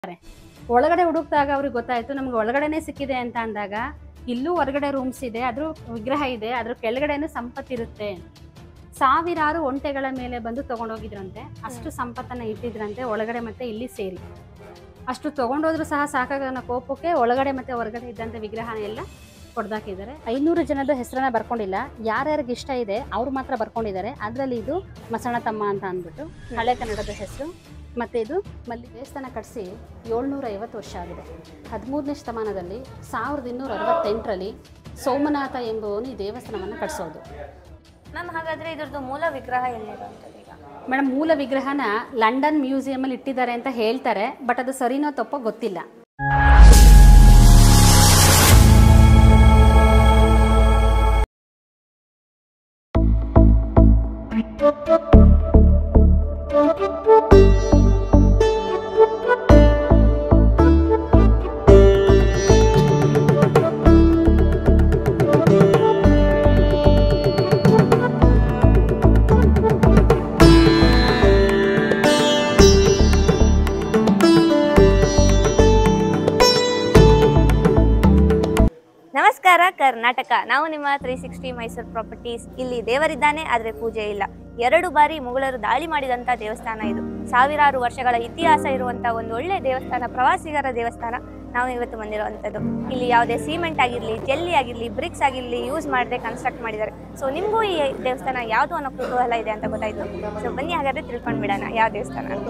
ಒಳಗಡೆ ಹುಡುಕ್ದಾಗ ಅವ್ರಿಗೆ ಗೊತ್ತಾಯ್ತು ನಮ್ಗೆ ಒಳಗಡೆನೆ ಸಿಕ್ಕಿದೆ ಅಂತ ಅಂದಾಗ ಇಲ್ಲೂ ಹೊರಗಡೆ ರೂಮ್ಸ್ ಇದೆ ಅದ್ರ ವಿಗ್ರಹ ಇದೆ ಅದ್ರ ಕೆಳಗಡೆನೂ ಸಂಪತ್ತಿರುತ್ತೆ ಸಾವಿರಾರು ಒಂಟೆಗಳ ಮೇಲೆ ಬಂದು ತಗೊಂಡೋಗಿದ್ರಂತೆ ಅಷ್ಟು ಸಂಪತ್ತನ್ನ ಇಟ್ಟಿದ್ರಂತೆ ಒಳಗಡೆ ಮತ್ತೆ ಇಲ್ಲಿ ಸೇರಿ ಅಷ್ಟು ತಗೊಂಡೋದ್ರು ಸಹ ಸಾಕಾಗ ಅನ್ನೋ ಕೋಪಕ್ಕೆ ಒಳಗಡೆ ಮತ್ತೆ ಹೊರಗಡೆ ಇದ್ದಂಥ ವಿಗ್ರಹನ ಎಲ್ಲ ಹೊಡೆದಾಕಿದ್ದಾರೆ ಐನೂರು ಜನದ ಹೆಸರನ್ನ ಬರ್ಕೊಂಡಿಲ್ಲ ಯಾರ್ಯಾರಿಗೆ ಇಷ್ಟ ಇದೆ ಅವ್ರು ಮಾತ್ರ ಬರ್ಕೊಂಡಿದ್ದಾರೆ ಅದರಲ್ಲಿ ಇದು ಮಸಣ ತಮ್ಮ ಅಂತ ಅಂದ್ಬಿಟ್ಟು ಹಳೆ ಕನ್ನಡದ ಹೆಸರು ಮತ್ತೆ ಇದು ಮಲ್ಲಿ ದೇವಸ್ಥಾನ ಕಟ್ಟಿಸಿ ಏಳ್ನೂರ ಐವತ್ತು ವರ್ಷ ಆಗಿದೆ ಹದಿಮೂರನೇ ಶತಮಾನದಲ್ಲಿ ಸಾವಿರದ ಇನ್ನೂರ ಅರವತ್ತೆಂಟರಲ್ಲಿ ಸೋಮನಾಥ ಎಂಬುವನು ಈ ದೇವಸ್ಥಾನವನ್ನು ಕಟ್ಟಿಸೋದು ಮ್ಯಾಮ್ ಹಾಗಾದ್ರೆ ಇದ್ರದ್ದು ಮೂಲ ವಿಗ್ರಹ ಎಲ್ಲಿರುವಂಥದ್ದು ಈಗ ಮೇಡಮ್ ಮೂಲ ವಿಗ್ರಹನ ಲಂಡನ್ ಮ್ಯೂಸಿಯಮಲ್ಲಿ ಇಟ್ಟಿದ್ದಾರೆ ಅಂತ ಹೇಳ್ತಾರೆ ಬಟ್ ಅದು ಸರಿನೋ ತಪ್ಪೋ ಗೊತ್ತಿಲ್ಲ ನಮಸ್ಕಾರ ಕರ್ನಾಟಕ ನಾವು ನಿಮ್ಮ ತ್ರೀ ಸಿಕ್ಸ್ಟಿ ಮೈಸೂರು ಪ್ರಾಪರ್ಟೀಸ್ ಇಲ್ಲಿ ದೇವರಿದ್ದಾನೆ ಆದರೆ ಪೂಜೆ ಇಲ್ಲ ಎರಡು ಬಾರಿ ಮುಗಳರು ದಾಳಿ ಮಾಡಿದಂಥ ದೇವಸ್ಥಾನ ಇದು ಸಾವಿರಾರು ವರ್ಷಗಳ ಇತಿಹಾಸ ಇರುವಂಥ ಒಂದು ಒಳ್ಳೆ ದೇವಸ್ಥಾನ ಪ್ರವಾಸಿಗರ ದೇವಸ್ಥಾನ ನಾವು ಇವತ್ತು ಬಂದಿರುವಂಥದ್ದು ಇಲ್ಲಿ ಯಾವುದೇ ಸಿಮೆಂಟ್ ಆಗಿರಲಿ ಜೆಲ್ಲಿ ಆಗಿರಲಿ ಬ್ರಿಕ್ಸ್ ಆಗಿರಲಿ ಯೂಸ್ ಮಾಡದೆ ಕನ್ಸ್ಟ್ರಕ್ಟ್ ಮಾಡಿದ್ದಾರೆ ಸೊ ನಿಮಗೂ ಈ ದೇವಸ್ಥಾನ ಯಾವುದು ಅನ್ನೋ ಕುತೂಹಲ ಇದೆ ಅಂತ ಗೊತ್ತಾಯಿತು ಸೊ ಬನ್ನಿ ಹಾಗಾದ್ರೆ ತಿಳ್ಕೊಂಡು ಬಿಡೋಣ ಯಾವ ದೇವಸ್ಥಾನ ಅಂತ.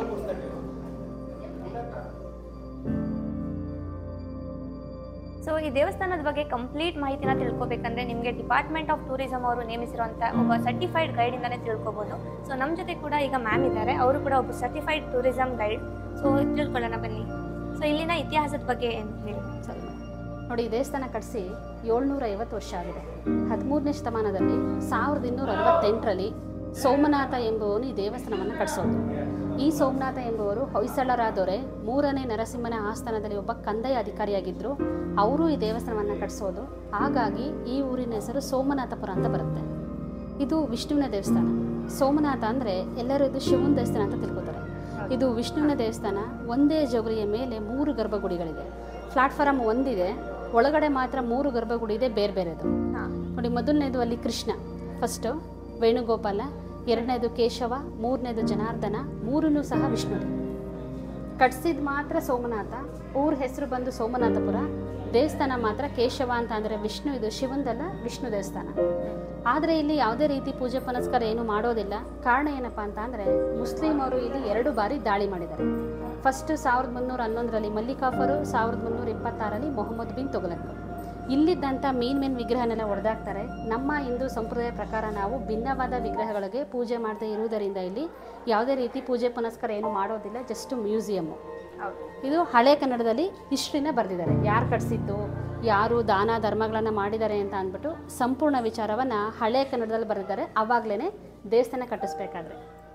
ಸೊ ಈ ದೇವಸ್ಥಾನದ ಬಗ್ಗೆ ಕಂಪ್ಲೀಟ್ ಮಾಹಿತಿನ ತಿಳ್ಕೊಬೇಕಂದ್ರೆ ನಿಮಗೆ ಡಿಪಾರ್ಟ್ಮೆಂಟ್ ಆಫ್ ಟೂರಿಸಂ ಅವರು ನೇಮಿಸಿರುವಂಥ ಒಬ್ಬ ಸರ್ಟಿಫೈಡ್ ಗೈಡಿಂದಾನೇ ತಿಳ್ಕೊಬೋದು ಸೊ ನಮ್ಮ ಜೊತೆ ಕೂಡ ಈಗ ಮ್ಯಾಮ್ ಇದ್ದಾರೆ ಅವರು ಕೂಡ ಒಬ್ಬ ಸರ್ಟಿಫೈಡ್ ಟೂರಿಸಂ ಗೈಡ್ ಸೊ ತಿಳ್ಕೊಳ್ಳೋಣ ಬನ್ನಿ ಸೊ ಇಲ್ಲಿನ ಇತಿಹಾಸದ ಬಗ್ಗೆ ಏನು ಹೇಳಿ ಸರಿ ನೋಡಿ ಈ ದೇವಸ್ಥಾನ ಕಟ್ಟಿಸಿ ಏಳ್ನೂರ ಐವತ್ತು ವರ್ಷ ಆಗಿದೆ ಹದಿಮೂರನೇ ಶತಮಾನದಲ್ಲಿ ಸಾವಿರದ ಇನ್ನೂರ ಅರವತ್ತೆಂಟರಲ್ಲಿ ಸೋಮನಾಥ ಎಂಬುವನು ಈ ದೇವಸ್ಥಾನವನ್ನು ಕಟ್ಟಿಸೋದು ಈ ಸೋಮನಾಥ ಎಂಬುವರು ಹೊಯ್ಸಳರ ದೊರೆ ಮೂರನೇ ನರಸಿಂಹನ ಆಸ್ಥಾನದಲ್ಲಿ ಒಬ್ಬ ಕಂದಾಯ ಅಧಿಕಾರಿಯಾಗಿದ್ದರು ಅವರು ಈ ದೇವಸ್ಥಾನವನ್ನು ಕಟ್ಟಿಸೋದು ಹಾಗಾಗಿ ಈ ಊರಿನ ಹೆಸರು ಸೋಮನಾಥಪುರ ಅಂತ ಬರುತ್ತೆ ಇದು ವಿಷ್ಣುವಿನ ದೇವಸ್ಥಾನ ಸೋಮನಾಥ ಅಂದರೆ ಎಲ್ಲರೂ ಇದು ಶಿವನ ದೇವಸ್ಥಾನ ಅಂತ ತಿಳ್ಕೊತಾರೆ ಇದು ವಿಷ್ಣುವಿನ ದೇವಸ್ಥಾನ ಒಂದೇ ಜಗುಲಿಯ ಮೇಲೆ ಮೂರು ಗರ್ಭಗುಡಿಗಳಿದೆ ಪ್ಲಾಟ್ಫಾರಮ್ ಒಂದಿದೆ ಒಳಗಡೆ ಮಾತ್ರ ಮೂರು ಗರ್ಭಗುಡಿ ಇದೆ ಬೇರೆ ಬೇರೆದು ಹಾಂ ನೋಡಿ ಮೊದಲನೇದು ಅಲ್ಲಿ ಕೃಷ್ಣ ಫಸ್ಟು ವೇಣುಗೋಪಾಲ ಎರಡನೇದು ಕೇಶವ ಮೂರನೇದು ಜನಾರ್ದನ ಮೂರನ್ನೂ ಸಹ ವಿಷ್ಣು ಕಟ್ಸಿದ್ ಮಾತ್ರ ಸೋಮನಾಥ ಊರ ಹೆಸರು ಬಂದು ಸೋಮನಾಥಪುರ ದೇವಸ್ಥಾನ ಮಾತ್ರ ಕೇಶವ ಅಂತ ಅಂದರೆ ವಿಷ್ಣು ಇದು ಶಿವಂದಲ್ಲ ವಿಷ್ಣು ದೇವಸ್ಥಾನ ಆದರೆ ಇಲ್ಲಿ ಯಾವುದೇ ರೀತಿ ಪೂಜೆ ಪುನಸ್ಕಾರ ಏನು ಮಾಡೋದಿಲ್ಲ ಕಾರಣ ಏನಪ್ಪ ಅಂತ ಅಂದರೆ ಮುಸ್ಲಿಂ ಅವರು ಇಲ್ಲಿ ಎರಡು ಬಾರಿ ದಾಳಿ ಮಾಡಿದ್ದಾರೆ ಫಸ್ಟ್ ಸಾವಿರದ ಮುನ್ನೂರ ಹನ್ನೊಂದರಲ್ಲಿ ಮಲ್ಲಿಕಾಫರು ಸಾವಿರದ ಮುನ್ನೂರ ಇಪ್ಪತ್ತಾರಲ್ಲಿ ಮೊಹಮ್ಮದ್ ಬಿನ್ ತೊಗಲಕ್ ಇಲ್ಲಿದ್ದಂಥ ಮೇನ್ ಮೇನ್ ವಿಗ್ರಹನೆಲ್ಲ ಹೊಡೆದಾಕ್ತಾರೆ ನಮ್ಮ ಹಿಂದೂ ಸಂಪ್ರದಾಯ ಪ್ರಕಾರ ನಾವು ಭಿನ್ನವಾದ ವಿಗ್ರಹಗಳಿಗೆ ಪೂಜೆ ಮಾಡದೇ ಇರುವುದರಿಂದ ಇಲ್ಲಿ ಯಾವುದೇ ರೀತಿ ಪೂಜೆ ಪುನಸ್ಕಾರ ಏನು ಮಾಡೋದಿಲ್ಲ ಜಸ್ಟ್ ಮ್ಯೂಸಿಯಮ್ಮು ಹೌದು ಇದು ಹಳೆ ಕನ್ನಡದಲ್ಲಿ ಹಿಸ್ಟ್ರಿನ ಬರೆದಿದ್ದಾರೆ ಯಾರು ಕಟ್ಸಿದ್ದು ಯಾರು ದಾನ ಧರ್ಮಗಳನ್ನು ಮಾಡಿದ್ದಾರೆ ಅಂತ ಅಂದ್ಬಿಟ್ಟು ಸಂಪೂರ್ಣ ವಿಚಾರವನ್ನು ಹಳೆ ಕನ್ನಡದಲ್ಲಿ ಬರೆದಿದ್ದಾರೆ ಅವಾಗಲೇ ದೇವಸ್ಥಾನ ಕಟ್ಟಿಸ್ಬೇಕಾದ್ರೆ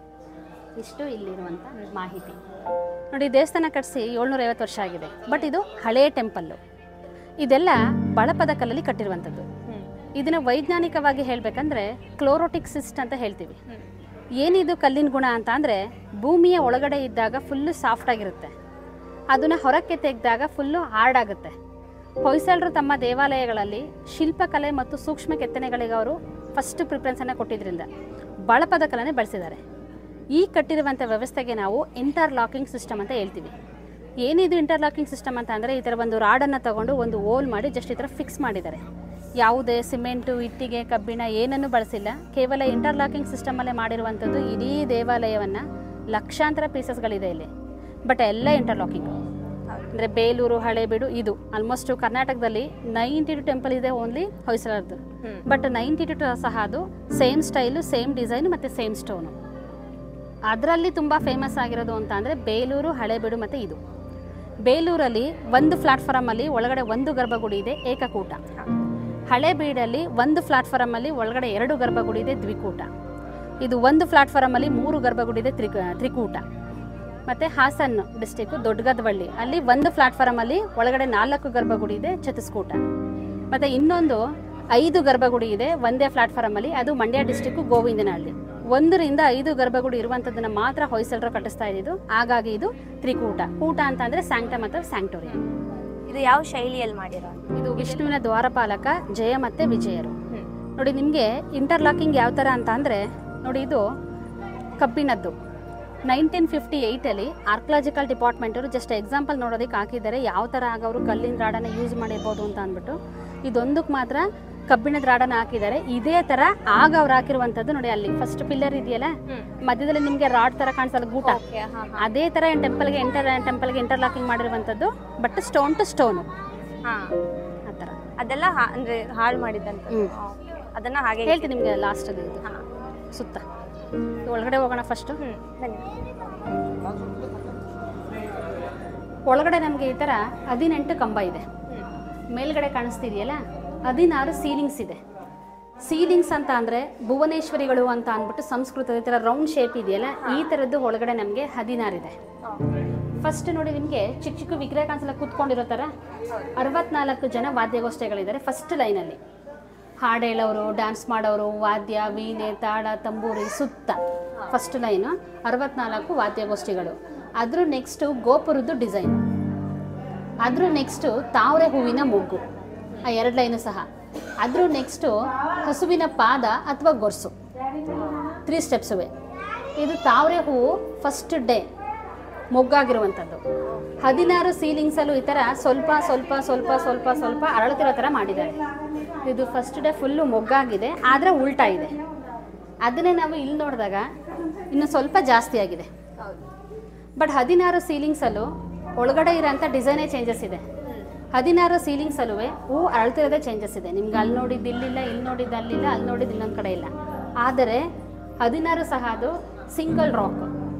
ಇಷ್ಟು ಇಲ್ಲಿರುವಂಥ ಮಾಹಿತಿ ನೋಡಿ ದೇವಸ್ಥಾನ ಕಟ್ಟಿಸಿ ಏಳ್ನೂರ ಐವತ್ತು ವರ್ಷ ಆಗಿದೆ ಬಟ್ ಇದು ಹಳೆ ಟೆಂಪಲ್ಲು ಇದೆಲ್ಲ ಬಳಪದ ಕಲ್ಲಲ್ಲಿ ಕಟ್ಟಿರುವಂಥದ್ದು ಹ್ಞೂ ಇದನ್ನು ವೈಜ್ಞಾನಿಕವಾಗಿ ಹೇಳಬೇಕಂದ್ರೆ ಕ್ಲೋರೋಟಿಕ್ ಸಿಸ್ಟ್ ಅಂತ ಹೇಳ್ತೀವಿ ಹ್ಞೂ ಏನಿದು ಕಲ್ಲಿನ ಗುಣ ಅಂತ ಅಂದರೆ ಭೂಮಿಯ ಒಳಗಡೆ ಇದ್ದಾಗ ಫುಲ್ಲು ಸಾಫ್ಟ್ ಆಗಿರುತ್ತೆ ಅದನ್ನು ಹೊರಕ್ಕೆ ತೆಗೆದಾಗ ಫುಲ್ಲು ಹಾರ್ಡ್ ಆಗುತ್ತೆ ಹೊಯ್ಸಳರು ತಮ್ಮ ದೇವಾಲಯಗಳಲ್ಲಿ ಶಿಲ್ಪಕಲೆ ಮತ್ತು ಸೂಕ್ಷ್ಮ ಕೆತ್ತನೆಗಳಿಗೆ ಅವರು ಫಸ್ಟ್ ಪ್ರಿಫರೆನ್ಸನ್ನು ಕೊಟ್ಟಿದ್ದರಿಂದ ಬಳಪದ ಕಲನೆ ಬಳಸಿದ್ದಾರೆ ಈ ಕಟ್ಟಿರುವಂಥ ವ್ಯವಸ್ಥೆಗೆ ನಾವು ಇಂಟರ್ಲಾಕಿಂಗ್ ಸಿಸ್ಟಮ್ ಅಂತ ಹೇಳ್ತೀವಿ ಏನಿದು ಇಂಟರ್ಲಾಕಿಂಗ್ ಸಿಸ್ಟಮ್ ಅಂತ ಅಂದರೆ ಈ ಥರ ಒಂದು ರಾಡನ್ನು ತಗೊಂಡು ಒಂದು ಓಲ್ ಮಾಡಿ ಜಸ್ಟ್ ಈ ಥರ ಫಿಕ್ಸ್ ಮಾಡಿದ್ದಾರೆ ಯಾವುದೇ ಸಿಮೆಂಟು ಇಟ್ಟಿಗೆ ಕಬ್ಬಿಣ ಏನನ್ನು ಬಳಸಿಲ್ಲ ಕೇವಲ ಇಂಟರ್ಲಾಕಿಂಗ್ ಸಿಸ್ಟಮಲ್ಲೇ ಮಾಡಿರುವಂಥದ್ದು ಇಡೀ ದೇವಾಲಯವನ್ನು ಲಕ್ಷಾಂತರ ಪೀಸಸ್ಗಳಿದೆ ಇಲ್ಲಿ ಬಟ್ ಎಲ್ಲ ಇಂಟರ್ಲಾಕಿಂಗ್ ಹೌದು ಅಂದರೆ ಬೇಲೂರು ಹಳೇಬೀಡು ಇದು ಆಲ್ಮೋಸ್ಟ್ ಕರ್ನಾಟಕದಲ್ಲಿ ನೈಂಟಿ ಟು ಟೆಂಪಲ್ ಇದೆ ಓನ್ಲಿ ಹೊಯ್ಸಳರದ್ದು ಹ್ಞೂ ಬಟ್ ನೈಂಟಿ ಟು ಸಹ ಅದು ಸೇಮ್ ಸ್ಟೈಲು ಸೇಮ್ ಡಿಸೈನು ಮತ್ತು ಸೇಮ್ ಸ್ಟೋನು ಅದರಲ್ಲಿ ತುಂಬ ಫೇಮಸ್ ಆಗಿರೋದು ಅಂತ ಅಂದರೆ ಬೇಲೂರು ಹಳೇಬೀಡು ಮತ್ತು ಇದು ಬೇಲೂರಲ್ಲಿ ಒಂದು ಪ್ಲಾಟ್ಫಾರಮಲ್ಲಿ ಒಳಗಡೆ ಒಂದು ಗರ್ಭಗುಡಿ ಇದೆ ಏಕಕೂಟ ಹಳೇಬೀಡಲ್ಲಿ ಒಂದು ಪ್ಲಾಟ್ಫಾರಮಲ್ಲಿ ಒಳಗಡೆ ಎರಡು ಗರ್ಭಗುಡಿ ಇದೆ ದ್ವಿಕೂಟ ಇದು ಒಂದು ಪ್ಲಾಟ್ಫಾರಮಲ್ಲಿ ಮೂರು ಗರ್ಭಗುಡಿ ಇದೆ ತ್ರಿ ತ್ರಿಕೂಟ ಮತ್ತು ಹಾಸನ್ ಡಿಸ್ಟಿಕ್ಕು ದೊಡ್ಡಗದವಳ್ಳಿ ಅಲ್ಲಿ ಒಂದು ಪ್ಲಾಟ್ಫಾರಮಲ್ಲಿ ಒಳಗಡೆ ನಾಲ್ಕು ಗರ್ಭಗುಡಿ ಇದೆ ಚತುಸ್ಕೂಟ ಮತ್ತು ಇನ್ನೊಂದು ಐದು ಗರ್ಭಗುಡಿ ಇದೆ ಒಂದೇ ಪ್ಲಾಟ್ಫಾರಮಲ್ಲಿ ಅದು ಮಂಡ್ಯ ಡಿಸ್ಟಿಕ್ಕು ಗೋವಿಂದನಹಳ್ಳಿ ಒಂದರಿಂದ ಐದು ಗರ್ಭಗುಡಿ ಇರುವಂಥದ್ದನ್ನ ಮಾತ್ರ ಹೊಯ್ಸಳರು ಕಟ್ಟಿಸ್ತಾ ಇದ್ದಿದ್ದು ಹಾಗಾಗಿ ಇದು ತ್ರಿಕೂಟ ಕೂಟ ಅಂತ ಅಂದ್ರೆ ಸ್ಯಾಂಕ್ಟಮ್ ಅಥವಾ ಸ್ಯಾಂಕ್ಟೋರಿಯಂ ಇದು ಯಾವ ಶೈಲಿಯಲ್ಲಿ ಮಾಡಿರೋ ಇದು ವಿಷ್ಣುವಿನ ದ್ವಾರಪಾಲಕ ಜಯ ಮತ್ತೆ ವಿಜಯರು ನೋಡಿ ನಿಮಗೆ ಇಂಟರ್ಲಾಕಿಂಗ್ ಯಾವ ಥರ ಅಂತ ಅಂದರೆ ನೋಡಿ ಇದು ಕಬ್ಬಿಣದ್ದು ನೈನ್ಟೀನ್ ಫಿಫ್ಟಿ ಏಯ್ಟಲ್ಲಿ ಆರ್ಕಲಾಜಿಕಲ್ ಡಿಪಾರ್ಟ್ಮೆಂಟರು ಜಸ್ಟ್ ಎಕ್ಸಾಂಪಲ್ ನೋಡೋದಕ್ಕೆ ಹಾಕಿದ್ದಾರೆ ಯಾವ ಥರ ಆಗ ಅವರು ಕಲ್ಲಿನ ರಾಡನ್ನು ಯೂಸ್ ಮಾಡಿರ್ಬೋದು ಅಂತ ಅಂದ್ಬಿಟ್ಟು ಇದೊಂದಕ್ಕೆ ಮಾತ್ರ ಕಬ್ಬಿಣದ ರಾಡನ್ನು ಹಾಕಿದ್ದಾರೆ ಇದೇ ಥರ ಆಗ ಅವ್ರು ಹಾಕಿರುವಂಥದ್ದು ನೋಡಿ ಅಲ್ಲಿ ಫಸ್ಟ್ ಪಿಲ್ಲರ್ ಇದೆಯಲ್ಲ ಮಧ್ಯದಲ್ಲಿ ನಿಮಗೆ ರಾಡ್ ಥರ ಕಾಣಿಸಲ್ಲ ಗೂಟ ಓಕೆ ಹಾ ಹಾ ಅದೇ ಥರ ಟೆಂಪಲ್ಗೆ ಎಂಟರ್ ಟೆಂಪಲ್ಗೆ ಇಂಟರ್ಲಾಕಿಂಗ್ ಮಾಡಿರುವಂಥದ್ದು ಬಟ್ ಸ್ಟೋನ್ ಟು ಸ್ಟೋನು ಹಾ ಆ ಥರ ಅದೆಲ್ಲ ಹಾ- ಅಂದ್ರೆ ಹಾಳು ಮಾಡಿದಂತ ಹ್ಮ್. ಅದನ್ನ ಹಾಗೆ ಹೇಳ್ತೀನಿ ನಿಮಗೆ ಲಾಸ್ಟ್ ಇದು ಹಾ ಸುತ್ತ ಇದು ಒಳಗಡೆ ಹೋಗೋಣ ಫಸ್ಟು ಹ್ಮ್ ಬನ್ನಿ ಒಳಗಡೆ ನಮಗೆ ಈ ಥರ ಹದಿನೆಂಟು ಕಂಬ ಇದೆ ಹ್ಮ್ ಮೇಲ್ಗಡೆ ಕಾಣಿಸ್ತಿದೆಯಲ್ಲ ಹದಿನಾರು ಸೀಲಿಂಗ್ಸ್ ಇದೆ ಸೀಲಿಂಗ್ಸ್ ಅಂತ ಅಂದರೆ ಭುವನೇಶ್ವರಿಗಳು ಅಂತ ಅಂದ್ಬಿಟ್ಟು ಸಂಸ್ಕೃತದ ಈ ಥರ ರೌಂಡ್ ಶೇಪ್ ಇದೆಯಲ್ಲ ಈ ಥರದ್ದು ಒಳಗಡೆ ನಮಗೆ ಹದಿನಾರಿದೆ ಫಸ್ಟ್ ನೋಡಿ ನಿಮಗೆ ಚಿಕ್ಕ ಚಿಕ್ಕ ವಿಗ್ರಹ ಕಾಣಿಸಲ್ಲ ಕೂತ್ಕೊಂಡಿರೋ ಥರ ಅರವತ್ನಾಲ್ಕು ಜನ ವಾದ್ಯಗೋಷ್ಠಿಗಳಿದ್ದಾರೆ ಫಸ್ಟ್ ಲೈನಲ್ಲಿ ಹಾಡು ಹೇಳೋರು ಡ್ಯಾನ್ಸ್ ಮಾಡೋರು ವಾದ್ಯ ವೀಣೆ ತಾಳ ತಂಬೂರಿ ಸುತ್ತ ಫಸ್ಟ್ ಲೈನು ಅರವತ್ನಾಲ್ಕು ವಾದ್ಯಗೋಷ್ಠಿಗಳು ಅದ್ರ ನೆಕ್ಸ್ಟು ಗೋಪುರದ್ದು ಡಿಸೈನ್ ಅದ್ರ ನೆಕ್ಸ್ಟು ತಾವರೆ ಹೂವಿನ ಮೊಗ್ಗು ಆ ಎರಡು ಲೈನು ಸಹ ಅದ್ರ ನೆಕ್ಸ್ಟು ಹಸುವಿನ ಪಾದ ಅಥವಾ ಗೊರ್ಸು ತ್ರೀ ಸ್ಟೆಪ್ಸುವೆ ಇದು ತಾವರೆ ಹೂವು ಫಸ್ಟ್ ಡೇ ಮೊಗ್ಗಾಗಿರುವಂಥದ್ದು ಹದಿನಾರು ಸೀಲಿಂಗ್ಸಲ್ಲೂ ಈ ಥರ ಸ್ವಲ್ಪ ಸ್ವಲ್ಪ ಸ್ವಲ್ಪ ಸ್ವಲ್ಪ ಸ್ವಲ್ಪ ಅರಳುತ್ತಿರೋ ಥರ ಮಾಡಿದ್ದಾರೆ ಇದು ಫಸ್ಟ್ ಡೇ ಫುಲ್ಲು ಮೊಗ್ಗಾಗಿದೆ ಆದರೆ ಉಲ್ಟಾ ಇದೆ ಅದನ್ನೇ ನಾವು ಇಲ್ಲಿ ನೋಡಿದಾಗ ಇನ್ನು ಸ್ವಲ್ಪ ಜಾಸ್ತಿ ಆಗಿದೆ ಬಟ್ ಹದಿನಾರು ಸೀಲಿಂಗ್ಸಲ್ಲೂ ಒಳಗಡೆ ಇರೋಂಥ ಡಿಸೈನೇ ಚೇಂಜಸ್ ಇದೆ ಹದಿನಾರು ಸೀಲಿಂಗ್ಸಲ್ಲೂ ಹೂ ಅಳ್ತಿರೋದೇ ಚೇಂಜಸ್ ಇದೆ ನಿಮ್ಗೆ ಅಲ್ಲಿ ನೋಡಿದ್ದು ಇಲ್ಲಿಲ್ಲ ಇಲ್ಲಿ ನೋಡಿದ್ದು ಅಲ್ಲಿಲ್ಲ ಅಲ್ಲಿ ನೋಡಿದ್ದು ಇನ್ನೊಂದು ಕಡೆ ಇಲ್ಲ ಆದರೆ ಹದಿನಾರು ಸಹ ಅದು ಸಿಂಗಲ್ ರಾಕ್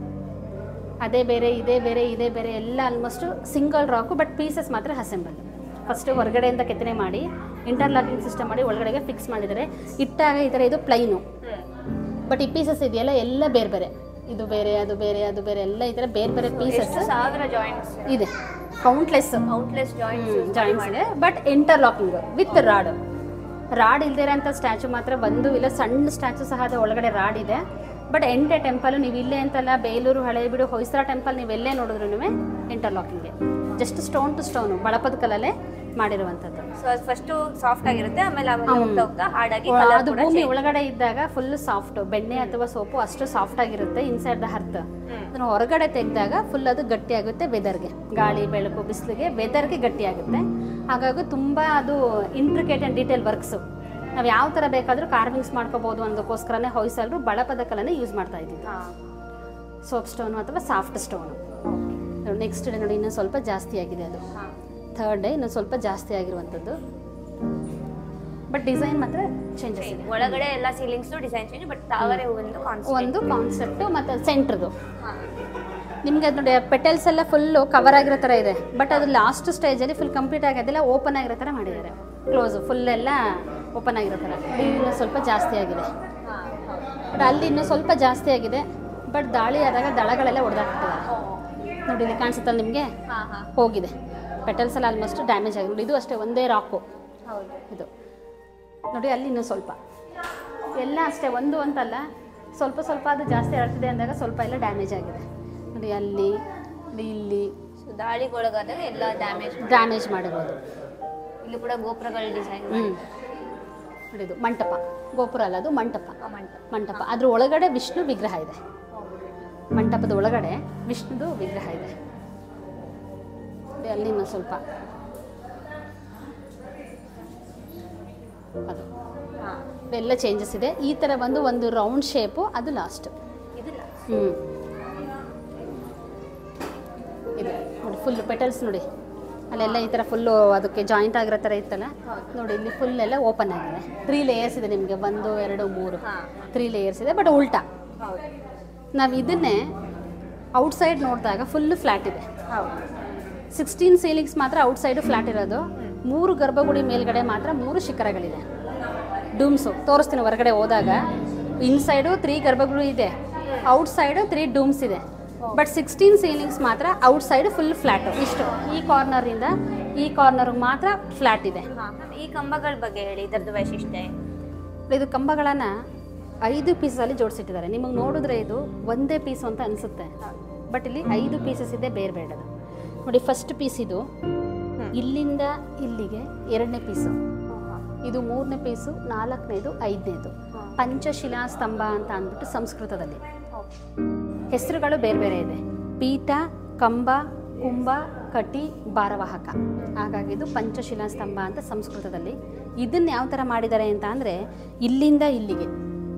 ಅದೇ ಬೇರೆ ಇದೇ ಬೇರೆ ಇದೇ ಬೇರೆ ಎಲ್ಲ almost single rock but pieces ಮಾತ್ರ ಅಸೆಂಬಲ್ ಫಸ್ಟು ಹೊರಗಡೆಯಿಂದ ಕೆತ್ತನೆ ಮಾಡಿ ಇಂಟರ್ಲಾಕಿಂಗ್ ಸಿಸ್ಟಮ್ ಮಾಡಿ ಒಳಗಡೆಗೆ ಫಿಕ್ಸ್ ಮಾಡಿದ್ದಾರೆ ಇಟ್ಟಾಗ ಈ ಥರ ಇದು ಪ್ಲೈನು ಬಟ್ ಈ ಪೀಸಸ್ ಇದೆಯಲ್ಲ ಎಲ್ಲ ಬೇರೆ ಬೇರೆ ಇದು ಬೇರೆ ಅದು ಬೇರೆ ಅದು ಬೇರೆ ಎಲ್ಲ ಈ ಥರ ಬೇರೆ ಬೇರೆ ಪೀಸಸ್ ಎಷ್ಟು ಸಾವಿರ ಜಾಯಿಂಟ್ಸ್ ಇದೆ ಕೌಂಟ್ಲೆಸ್ ಔಟ್ಲೆಸ್ ಜಾಯಿಂಟ್ಸ್ ಜಾಯಿಂಟ್ಸ್ ಇದೆ but interlocking with rod rod ಇಲ್ದೇ ಇರೋಂಥ ಸ್ಟ್ಯಾಚು ಮಾತ್ರ ಬಂದು ಇಲ್ಲ ಸಣ್ಣ ಸ್ಟ್ಯಾಚು ಸಹ ಅದು ಒಳಗಡೆ ರಾಡ್ ಇದೆ ಬಟ್ ಎಂಟೆ ಟೆಂಪಲ್ ನೀವು ಇಲ್ಲೇ ಅಂತಲ್ಲ ಬೇಲೂರು ಹಳೇಬೀಡು ಹೊಯ್ಸಳ ಟೆಂಪಲ್ ನೀವು ಎಲ್ಲೇ ನೋಡಿದ್ರು ಇಂಟರ್ಲಾಕಿಂಗ್ಗೆ ಜಸ್ಟ್ ಸ್ಟೋನ್ ಟು ಸ್ಟೋನು ಬಳಪದ ಕಲ್ಲಲ್ಲೇ ಮಾಡಿರುವಂಥದ್ದು ಸೊ ಅದು ಫಸ್ಟ್ ಸಾಫ್ಟ್ ಆಗಿರುತ್ತೆ ಆಮೇಲೆ ಆಮೇಲೆ ಹೋಗ್ತಾ ಹೋಗ್ತಾ ಹಾರ್ಡಾಗಿ ವ- ಕಲರ್ ಅದು ಕೂಡ ಭೂಮಿ ಒಳಗಡೆ ಇದ್ದಾಗ ಫುಲ್ ಸಾಫ್ಟ್ ಬೆಣ್ಣೆ ಅಥವಾ ಸೋಪು ಅಷ್ಟು ಸಾಫ್ಟ್ ಆಗಿರುತ್ತೆ ಇನ್ಸೈಡ್ ದ ಹರ್ತ್ ಅದನ್ನು ಹೊರಗಡೆ ತೆಗೆದಾಗ ಫುಲ್ ಅದು ಗಟ್ಟಿಯಾಗುತ್ತೆ ವೆದರ್ಗೆ ಗಾಳಿ ಬೆಳಕು ಬಿಸಿಲಿಗೆ ವೆದರ್ಗೆ ಗಟ್ಟಿಯಾಗುತ್ತೆ ಹಾಗಾಗಿ ತುಂಬ ಅದು ಇಂಟ್ರಿಕೇಟ್ ಆ್ಯಂಡ್ ಡೀಟೇಲ್ ವರ್ಕ್ಸು ನಾವು ಯಾವ ಥರ ಬೇಕಾದರೂ ಕಾರ್ವಿಂಗ್ಸ್ ಮಾಡ್ಕೋಬೋದು ಅನ್ನೋದಕ್ಕೋಸ್ಕರನೇ ಹೊಯ್ಸಳರು ಬಳಪದ ಕಲನೇ ಯೂಸ್ ಮಾಡ್ತಾ ಇದ್ದಿದ್ದು ಹಾಂ ಸೋಪ್ ಸ್ಟೋನು ಅಥವಾ ಸಾಫ್ಟ್ ಸ್ಟೋನು ನೆಕ್ಸ್ಟ್ ಡೇ ನೋಡಿ ಇನ್ನೂ ಸ್ವಲ್ಪ ಜಾಸ್ತಿ ಆಗಿದೆ ಅದು ಹಾಂ ಥರ್ಡ್ ಡೇ ಇನ್ನೂ ಸ್ವಲ್ಪ ಜಾಸ್ತಿ ಆಗಿರುವಂಥದ್ದು ಬಟ್ ಡಿಸೈನ್ ಮಾತ್ರ ಚೇಂಜಸ್ ಇದೆ ಒಳಗಡೆ ಎಲ್ಲ ಸೀಲಿಂಗ್ಸ್ ಡಿಸೈನ್ ಚೇಂಜ್ ಬಟ್ ತಾವರೆ ಹೂವಿಂದು ಕಾನ್ಸೆಪ್ಟ್ ಒಂದು ಕಾನ್ಸೆಪ್ಟು ಮತ್ತು ಸೆಂಟ್ರದು ನಿಮಗೆ ಅದು ನೋಡಿ ಪೆಟಲ್ಸ್ ಎಲ್ಲ ಫುಲ್ಲು ಕವರ್ ಆಗಿರೋ ಥರ ಇದೆ ಬಟ್ ಅದು ಲಾಸ್ಟ್ ಸ್ಟೇಜಲ್ಲಿ ಫುಲ್ ಕಂಪ್ಲೀಟ್ ಆಗಿ ಅದೆಲ್ಲ ಓಪನ್ ಆಗಿರೋ ಥರ ಮಾಡಿದ್ದಾರೆ ಕ್ಲೋಸು ಫುಲ್ ಎಲ್ಲ ಓಪನ್ ಆಗಿರೋ ಥರ ನೋಡಿ ಇನ್ನೂ ಸ್ವಲ್ಪ ಜಾಸ್ತಿ ಆಗಿದೆ ಬಟ್ ಅಲ್ಲಿ ಇನ್ನೂ ಸ್ವಲ್ಪ ಜಾಸ್ತಿ ಆಗಿದೆ ಬಟ್ ದಾಳಿ ಆದಾಗ ದಳಗಳೆಲ್ಲ ಹೊಡೆದಾಕ್ಬಿಟ್ಟಿದ್ದಾರೆ ನೋಡಿ ಇಲ್ಲಿ ಕಾಣಿಸುತ್ತಲ್ಲ ನಿಮಗೆ ಹಾಂ ಹಾಂ ಹೋಗಿದೆ ಪೆಟಲ್ಸ್ ಎಲ್ಲ ಆಲ್ಮೋಸ್ಟ್ ಡ್ಯಾಮೇಜ್ ಆಗಿದೆ ನೋಡಿ ಇದು ಅಷ್ಟೇ ಒಂದೇ ರಾಕು ಹೌದು ಇದು ನೋಡಿ ಅಲ್ಲಿ ಇನ್ನೂ ಸ್ವಲ್ಪ ಎಲ್ಲ ಅಷ್ಟೇ ಒಂದು ಅಂತಲ್ಲ ಸ್ವಲ್ಪ ಸ್ವಲ್ಪ ಅದು ಜಾಸ್ತಿ ಹರಡ್ತಿದೆ ಅಂದಾಗ ಸ್ವಲ್ಪ ಎಲ್ಲ ಡ್ಯಾಮೇಜ್ ಆಗಿದೆ ನೋಡಿ ಅಲ್ಲಿ ನೋಡಿ ಇಲ್ಲಿ ಸೊ ದಾಳಿಗೊಳಗಾದಾಗ ಎಲ್ಲ ಡ್ಯಾಮೇಜ್ ಡ್ಯಾಮೇಜ್ ಮಾಡಿರೋದು ಇಲ್ಲಿ ಕೂಡ ಗೋಪುರಗಳ ಡಿಸೈನ್ ಹ್ಞೂ ನೋಡಿ ಇದು ಮಂಟಪ ಗೋಪುರ ಅಲ್ಲ ಅದು ಮಂಟಪ ಮಂಟಪ ಮಂಟಪ ಅದ್ರ ಒಳಗಡೆ ವಿಷ್ಣು ವಿಗ್ರಹ ಇದೆ ಮಂಟಪದ ಒಳಗಡೆ ವಿಷ್ಣುದು ವಿಗ್ರಹ ಇದೆ ನೋಡಿ ಅಲ್ಲಿ ಇನ್ನೂ ಸ್ವಲ್ಪ ಅದು ಹಾಂ ಎಲ್ಲ ಚೇಂಜಸ್ ಇದೆ ಈ ಥರ ಬಂದು ಒಂದು ರೌಂಡ್ ಶೇಪು ಅದು ಲಾಸ್ಟ್ ಇದಿಲ್ಲ ಹ್ಞೂ ಇದು ನೋಡಿ ಫುಲ್ ಪೆಟಲ್ಸ್ ನೋಡಿ ಅಲ್ಲೆಲ್ಲ ಈ ಥರ ಫುಲ್ಲು ಅದಕ್ಕೆ ಜಾಯಿಂಟ್ ಆಗಿರೋ ಥರ ಇತ್ತಲ್ಲ ನೋಡಿ ಇಲ್ಲಿ ಫುಲ್ ಎಲ್ಲ ಓಪನ್ ಆಗಿದೆ ತ್ರೀ ಲೇಯರ್ಸ್ ಇದೆ ನಿಮಗೆ ಒಂದು ಎರಡು ಮೂರು ಹಾಂ ತ್ರೀ ಲೇಯರ್ಸ್ ಇದೆ ಬಟ್ ಉಲ್ಟಾ ಹೌದು ನಾವು ಇದನ್ನೇ ಔಟ್ಸೈಡ್ ನೋಡಿದಾಗ ಫುಲ್ಲು ಫ್ಲ್ಯಾಟ್ ಇದೆ ಹೌದು ಸಿಕ್ಸ್ಟೀನ್ ಸೀಲಿಂಗ್ಸ್ ಮಾತ್ರ ಔಟ್ಸೈಡು ಫ್ಲ್ಯಾಟ್ ಇರೋದು ಮೂರು ಗರ್ಭಗುಡಿ ಮೇಲ್ಗಡೆ ಮಾತ್ರ ಮೂರು ಶಿಖರಗಳಿದೆ ಡೂಮ್ಸು ತೋರಿಸ್ತೀನಿ ಹೊರಗಡೆ ಹೋದಾಗ ಇನ್ಸೈಡು ತ್ರೀ ಗರ್ಭಗುಡಿ ಇದೆ ಔಟ್ಸೈಡು ತ್ರೀ ಡೂಮ್ಸ್ ಇದೆ ಬಟ್ ಸಿಕ್ಸ್ಟೀನ್ ಸೀಲಿಂಗ್ಸ್ ಮಾತ್ರ ಔಟ್ಸೈಡ್ ಫುಲ್ ಫ್ಲ್ಯಾಟು ಇಷ್ಟು ಈ ಕಾರ್ನರಿಂದ ಈ ಕಾರ್ನರ್ಗೆ ಮಾತ್ರ ಫ್ಲ್ಯಾಟ್ ಇದೆ ಹಾಂ ಈ ಕಂಬಗಳ ಬಗ್ಗೆ ಹೇಳಿ ಇದರದ್ದು ವೈಶಿಷ್ಟ್ಯ ಏನು? ಇದು ಕಂಬಗಳನ್ನು ಐದು ಪೀಸಲ್ಲಿ ಜೋಡಿಸಿಟ್ಟಿದ್ದಾರೆ ನಿಮಗೆ ನೋಡಿದ್ರೆ ಇದು ಒಂದೇ ಪೀಸ್ ಅಂತ ಅನಿಸುತ್ತೆ ಬಟ್ ಇಲ್ಲಿ ಐದು ಪೀಸಸ್ ಇದೆ ಬೇರೆ ಬೇಡದು ನೋಡಿ ಫಸ್ಟ್ ಪೀಸ್ ಇದು ಇಲ್ಲಿಂದ ಇಲ್ಲಿಗೆ ಎರಡನೇ ಪೀಸು ಇದು ಮೂರನೇ ಪೀಸು ನಾಲ್ಕನೇದು ಐದನೇದು ಪಂಚಶಿಲಾ ಸ್ತಂಭ ಅಂತ ಅಂದ್ಬಿಟ್ಟು ಸಂಸ್ಕೃತದಲ್ಲಿ ಹೆಸರುಗಳು ಬೇರೆ ಬೇರೆ ಇದೆ ಪೀಠ ಕಂಬ ಕುಂಭ ಕಟಿ ಭಾರವಾಹಕ ಹಾಗಾಗಿ ಇದು ಪಂಚಶಿಲಾ ಸ್ತಂಭ ಅಂತ ಸಂಸ್ಕೃತದಲ್ಲಿ ಇದನ್ನ ಯಾವ ಥರ ಮಾಡಿದ್ದಾರೆ ಅಂತ ಅಂದರೆ ಇಲ್ಲಿಂದ ಇಲ್ಲಿಗೆ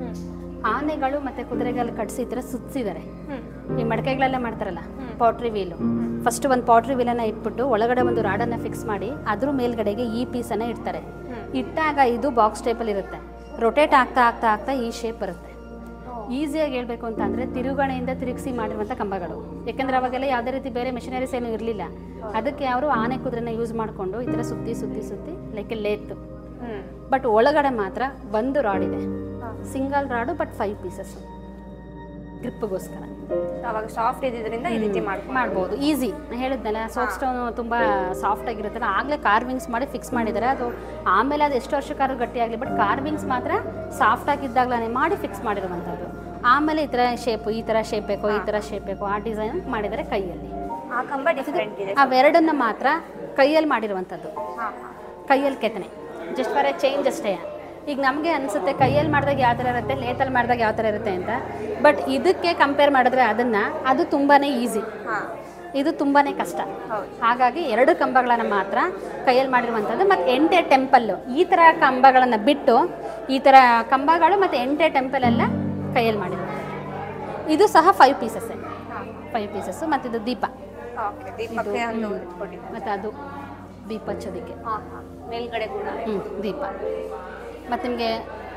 ಆನೆಗಳು ಮತ್ತು ಕುದುರೆಗಳು ಕಟ್ಸಿ ಈ ಥರ ಸುತ್ತಿಸಿದ್ದಾರೆ ಈ ಮಡಕೆಗಳೆಲ್ಲ ಮಾಡ್ತಾರಲ್ಲ ಪಾಟ್ರಿ ವೀಲು ಫಸ್ಟ್ ಒಂದು ಪಾಟ್ರಿ ವೀಲನ್ನು ಇಟ್ಬಿಟ್ಟು ಒಳಗಡೆ ಒಂದು ರಾಡನ್ನು ಫಿಕ್ಸ್ ಮಾಡಿ ಅದ್ರ ಮೇಲ್ಗಡೆಗೆ ಈ ಪೀಸನ್ನು ಇಡ್ತಾರೆ ಇಟ್ಟಾಗ ಇದು ಬಾಕ್ಸ್ ಟೈಪಲ್ಲಿ ಇರುತ್ತೆ ರೊಟೇಟ್ ಆಗ್ತಾ ಆಗ್ತಾ ಆಗ್ತಾ ಈ ಶೇಪ್ ಬರುತ್ತೆ ಈಸಿಯಾಗಿ ಹೇಳ್ಬೇಕು ಅಂತ ಅಂದರೆ ತಿರುಗಣೆಯಿಂದ ತಿರುಗಿಸಿ ಮಾಡಿರುವಂಥ ಕಂಬಗಳು ಯಾಕೆಂದ್ರೆ ಅವಾಗೆಲ್ಲ ಯಾವುದೇ ರೀತಿ ಬೇರೆ ಮೆಷಿನರೀಸ್ ಏನೂ ಇರಲಿಲ್ಲ ಅದಕ್ಕೆ ಅವರು ಆನೆ ಕುದುರೆನ ಯೂಸ್ ಮಾಡಿಕೊಂಡು ಈ ಥರ ಸುತ್ತಿ ಸುತ್ತಿ ಸುತ್ತಿ ಲೈಕ್ ಲೇತ್ ಬಟ್ ಒಳಗಡೆ ಮಾತ್ರ ಒಂದು ರಾಡ್ ಇದೆ single rod but five pieces ಗ್ರಿಪ್ಗೋಸ್ಕರ ಅವಾಗ ಸಾಫ್ಟ್ ಇದ್ದಿದ್ರಿಂದ ಈ ರೀತಿ ಮಾಡ್ಕೊಂಡು ಮಾಡ್ಬೋದು ಈಸಿ ಹೇಳಿದ್ನಲ್ಲ ಸೋಪ್ ಸ್ಟೋನ್ ತುಂಬ ಸಾಫ್ಟ್ ಆಗಿರುತ್ತಲ್ಲ ಆಗಲೇ ಕಾರ್ವಿಂಗ್ಸ್ ಮಾಡಿ ಫಿಕ್ಸ್ ಮಾಡಿದ್ದಾರೆ ಅದು ಆಮೇಲೆ ಅದು ಎಷ್ಟು ವರ್ಷಕ್ಕಾದ್ರೂ ಗಟ್ಟಿಯಾಗಲಿ ಬಟ್ ಕಾರ್ವಿಂಗ್ಸ್ ಮಾತ್ರ ಸಾಫ್ಟ್ ಆಗಿದ್ದಾಗಲೇ ಮಾಡಿ ಫಿಕ್ಸ್ ಮಾಡಿರುವಂಥದ್ದು ಆಮೇಲೆ ಈ ಥರ ಶೇಪು ಈ ಥರ ಶೇಪ್ ಬೇಕು ಈ ಥರ ಶೇಪ್ ಬೇಕು ಆ ಡಿಸೈನ್ ಮಾಡಿದ್ದಾರೆ ಕೈಯಲ್ಲಿ ಆ ಕಂಬ ಡಿಫ್ರೆಂಟ್ ಇದೆ ಅವೆರಡನ್ನ ಮಾತ್ರ ಕೈಯಲ್ಲಿ ಮಾಡಿರುವಂಥದ್ದು ಕೈಯಲ್ಲಿ ಕೆತ್ತನೆ ಜಸ್ಟ್ ಫಾರ್ ಎ ಚೇಂಜ್ ಅಷ್ಟೇ ಈಗ ನಮಗೆ ಅನಿಸುತ್ತೆ ಕೈಯಲ್ಲಿ ಮಾಡಿದಾಗ ಯಾವ ಥರ ಇರುತ್ತೆ ಲೇತಲ್ಲಿ ಮಾಡಿದಾಗ ಯಾವ ಥರ ಇರುತ್ತೆ ಅಂತ ಬಟ್ ಇದಕ್ಕೆ ಕಂಪೇರ್ ಮಾಡಿದ್ರೆ ಅದನ್ನು ಅದು ತುಂಬಾ ಈಸಿ ಹಾಂ ಇದು ತುಂಬಾ ಕಷ್ಟ ಹೌದು ಹಾಗಾಗಿ ಎರಡು ಕಂಬಗಳನ್ನು ಮಾತ್ರ ಕೈಯಲ್ಲಿ ಮಾಡಿರುವಂಥದ್ದು ಮತ್ತು ಎಂಟೆ ಟೆಂಪಲ್ಲು ಈ ಥರ ಕಂಬಗಳನ್ನು ಬಿಟ್ಟು ಈ ಥರ ಕಂಬಗಳು ಮತ್ತು ಎಂಟೆ ಟೆಂಪಲ್ ಎಲ್ಲ ಕೈಯಲ್ಲಿ ಮಾಡಿರುವಂಥದ್ದು ಇದು ಸಹ ಫೈವ್ ಪೀಸಸ್ಸೇ ಫೈವ್ ಪೀಸಸ್ಸು ಮತ್ತು ಇದು ದೀಪ ಓಕೆ ದೀಪಕ್ಕೆ ಒಂದು ಇಟ್ಕೊಂಡಿದ್ದಾರೆ ಮತ್ತು ಅದು ದೀಪ ಹಚ್ಚೋದಕ್ಕೆ ಹಾಂ ಹಾಂ ಮೇಲ್ಗಡೆ ಕೂಡ ಹ್ಞೂ ದೀಪ ಮತ್ತು ನಿಮಗೆ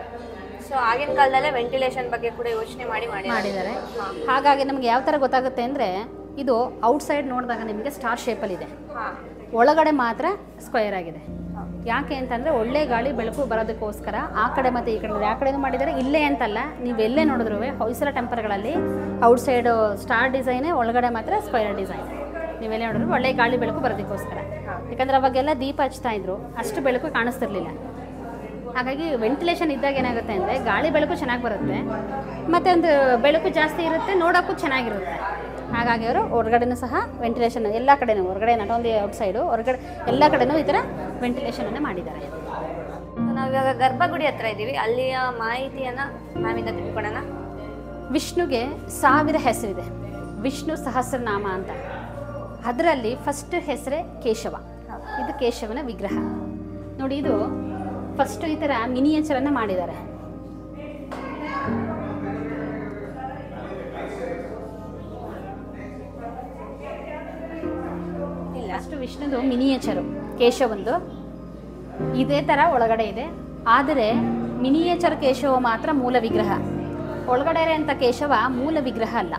ಸೊ ಆಗಿನ ಕಾಲದಲ್ಲೇ ವೆಂಟಿಲೇಷನ್ ಬಗ್ಗೆ ಕೂಡ ಯೋಚನೆ ಮಾಡಿ ಮಾಡಿ ಮಾಡಿದ್ದಾರೆ ಹಾಗಾಗಿ ನಮಗೆ ಯಾವ ಥರ ಗೊತ್ತಾಗುತ್ತೆ ಅಂದರೆ ಇದು ಔಟ್ಸೈಡ್ ನೋಡಿದಾಗ ನಿಮಗೆ ಸ್ಟಾರ್ ಶೇಪಲ್ಲಿದೆ ಹಾಂ ಒಳಗಡೆ ಮಾತ್ರ ಸ್ಕ್ವೇರ್ ಆಗಿದೆ ಯಾಕೆ ಅಂತಂದರೆ ಒಳ್ಳೆ ಗಾಳಿ ಬೆಳಕು ಬರೋದಕ್ಕೋಸ್ಕರ ಆ ಕಡೆ ಮತ್ತು ಈ ಕಡೆ ಯಾವ ಕಡೆನೂ ಮಾಡಿದ್ದಾರೆ ಇಲ್ಲೇ ಅಂತಲ್ಲ ನೀವು ಎಲ್ಲೇ ನೋಡಿದ್ರು ಹೊಯ್ಸಳ ಟೆಂಪರ್ಗಳಲ್ಲಿ ಔಟ್ಸೈಡ್ ಸ್ಟಾರ್ ಡಿಸೈನೇ ಒಳಗಡೆ ಮಾತ್ರ ಸ್ಕ್ವೇರ್ ಡಿಸೈನ್ ನೀವೆಲ್ಲೇ ನೋಡಿದ್ರು ಒಳ್ಳೆ ಗಾಳಿ ಬೆಳಕು ಬರೋದಕ್ಕೋಸ್ಕರ ಯಾಕಂದ್ರೆ ಅವಾಗೆಲ್ಲ ದೀಪ ಹಚ್ತಾ ಇದ್ರು ಅಷ್ಟು ಬೆಳಕು ಕಾಣಿಸ್ತಿರ್ಲಿಲ್ಲ ಹಾಗಾಗಿ ವೆಂಟಿಲೇಷನ್ ಇದ್ದಾಗ ಏನಾಗುತ್ತೆ ಅಂದರೆ ಗಾಳಿ ಬೆಳಕು ಚೆನ್ನಾಗಿ ಬರುತ್ತೆ ಮತ್ತು ಒಂದು ಬೆಳಕು ಜಾಸ್ತಿ ಇರುತ್ತೆ ನೋಡೋಕ್ಕೂ ಚೆನ್ನಾಗಿರುತ್ತೆ ಹಾಗಾಗಿ ಅವರು ಹೊರಗಡೆನೂ ಸಹ ವೆಂಟಿಲೇಷನ್ ಎಲ್ಲ ಕಡೆನೂ ಹೊರಗಡೆ ನಾಟ್ ಓನ್ಲಿ ಔಟ್ಸೈಡು ಹೊರಗಡೆ ಎಲ್ಲ ಕಡೆನೂ ಈ ಥರ ವೆಂಟಿಲೇಷನನ್ನು ಮಾಡಿದ್ದಾರೆ ನಾವಿವಾಗ ಗರ್ಭಗುಡಿ ಹತ್ರ ಇದ್ದೀವಿ ಅಲ್ಲಿಯ ಮಾಹಿತಿಯನ್ನ ನಾವಿಂದ ತಿಳ್ಕೊಳ್ಳೋಣ ವಿಷ್ಣುಗೆ ಸಾವಿರ ಹೆಸರಿದೆ ವಿಷ್ಣು ಸಹಸ್ರನಾಮ ಅಂತ ಅದರಲ್ಲಿ ಫಸ್ಟ್ ಹೆಸರೇ ಕೇಶವ ಇದು ಕೇಶವನ ವಿಗ್ರಹ ನೋಡಿ ಇದು ಫಸ್ಟ್ ಈ ಥರ ಮಿನಿಯೇಚರನ್ನು ಮಾಡಿದ್ದಾರೆ ಇಲ್ಲ ಫಸ್ಟ್ ವಿಷ್ಣುದು ಮಿನಿಯೇಚರು ಕೇಶವಂದು ಇದೇ ಥರ ಒಳಗಡೆ ಇದೆ ಆದರೆ ಮಿನಿಯೇಚರ್ ಕೇಶವ ಮಾತ್ರ ಮೂಲ ವಿಗ್ರಹ ಒಳಗಡೆ ಇರೋಂಥ ಕೇಶವ ಮೂಲ ವಿಗ್ರಹ ಅಲ್ಲ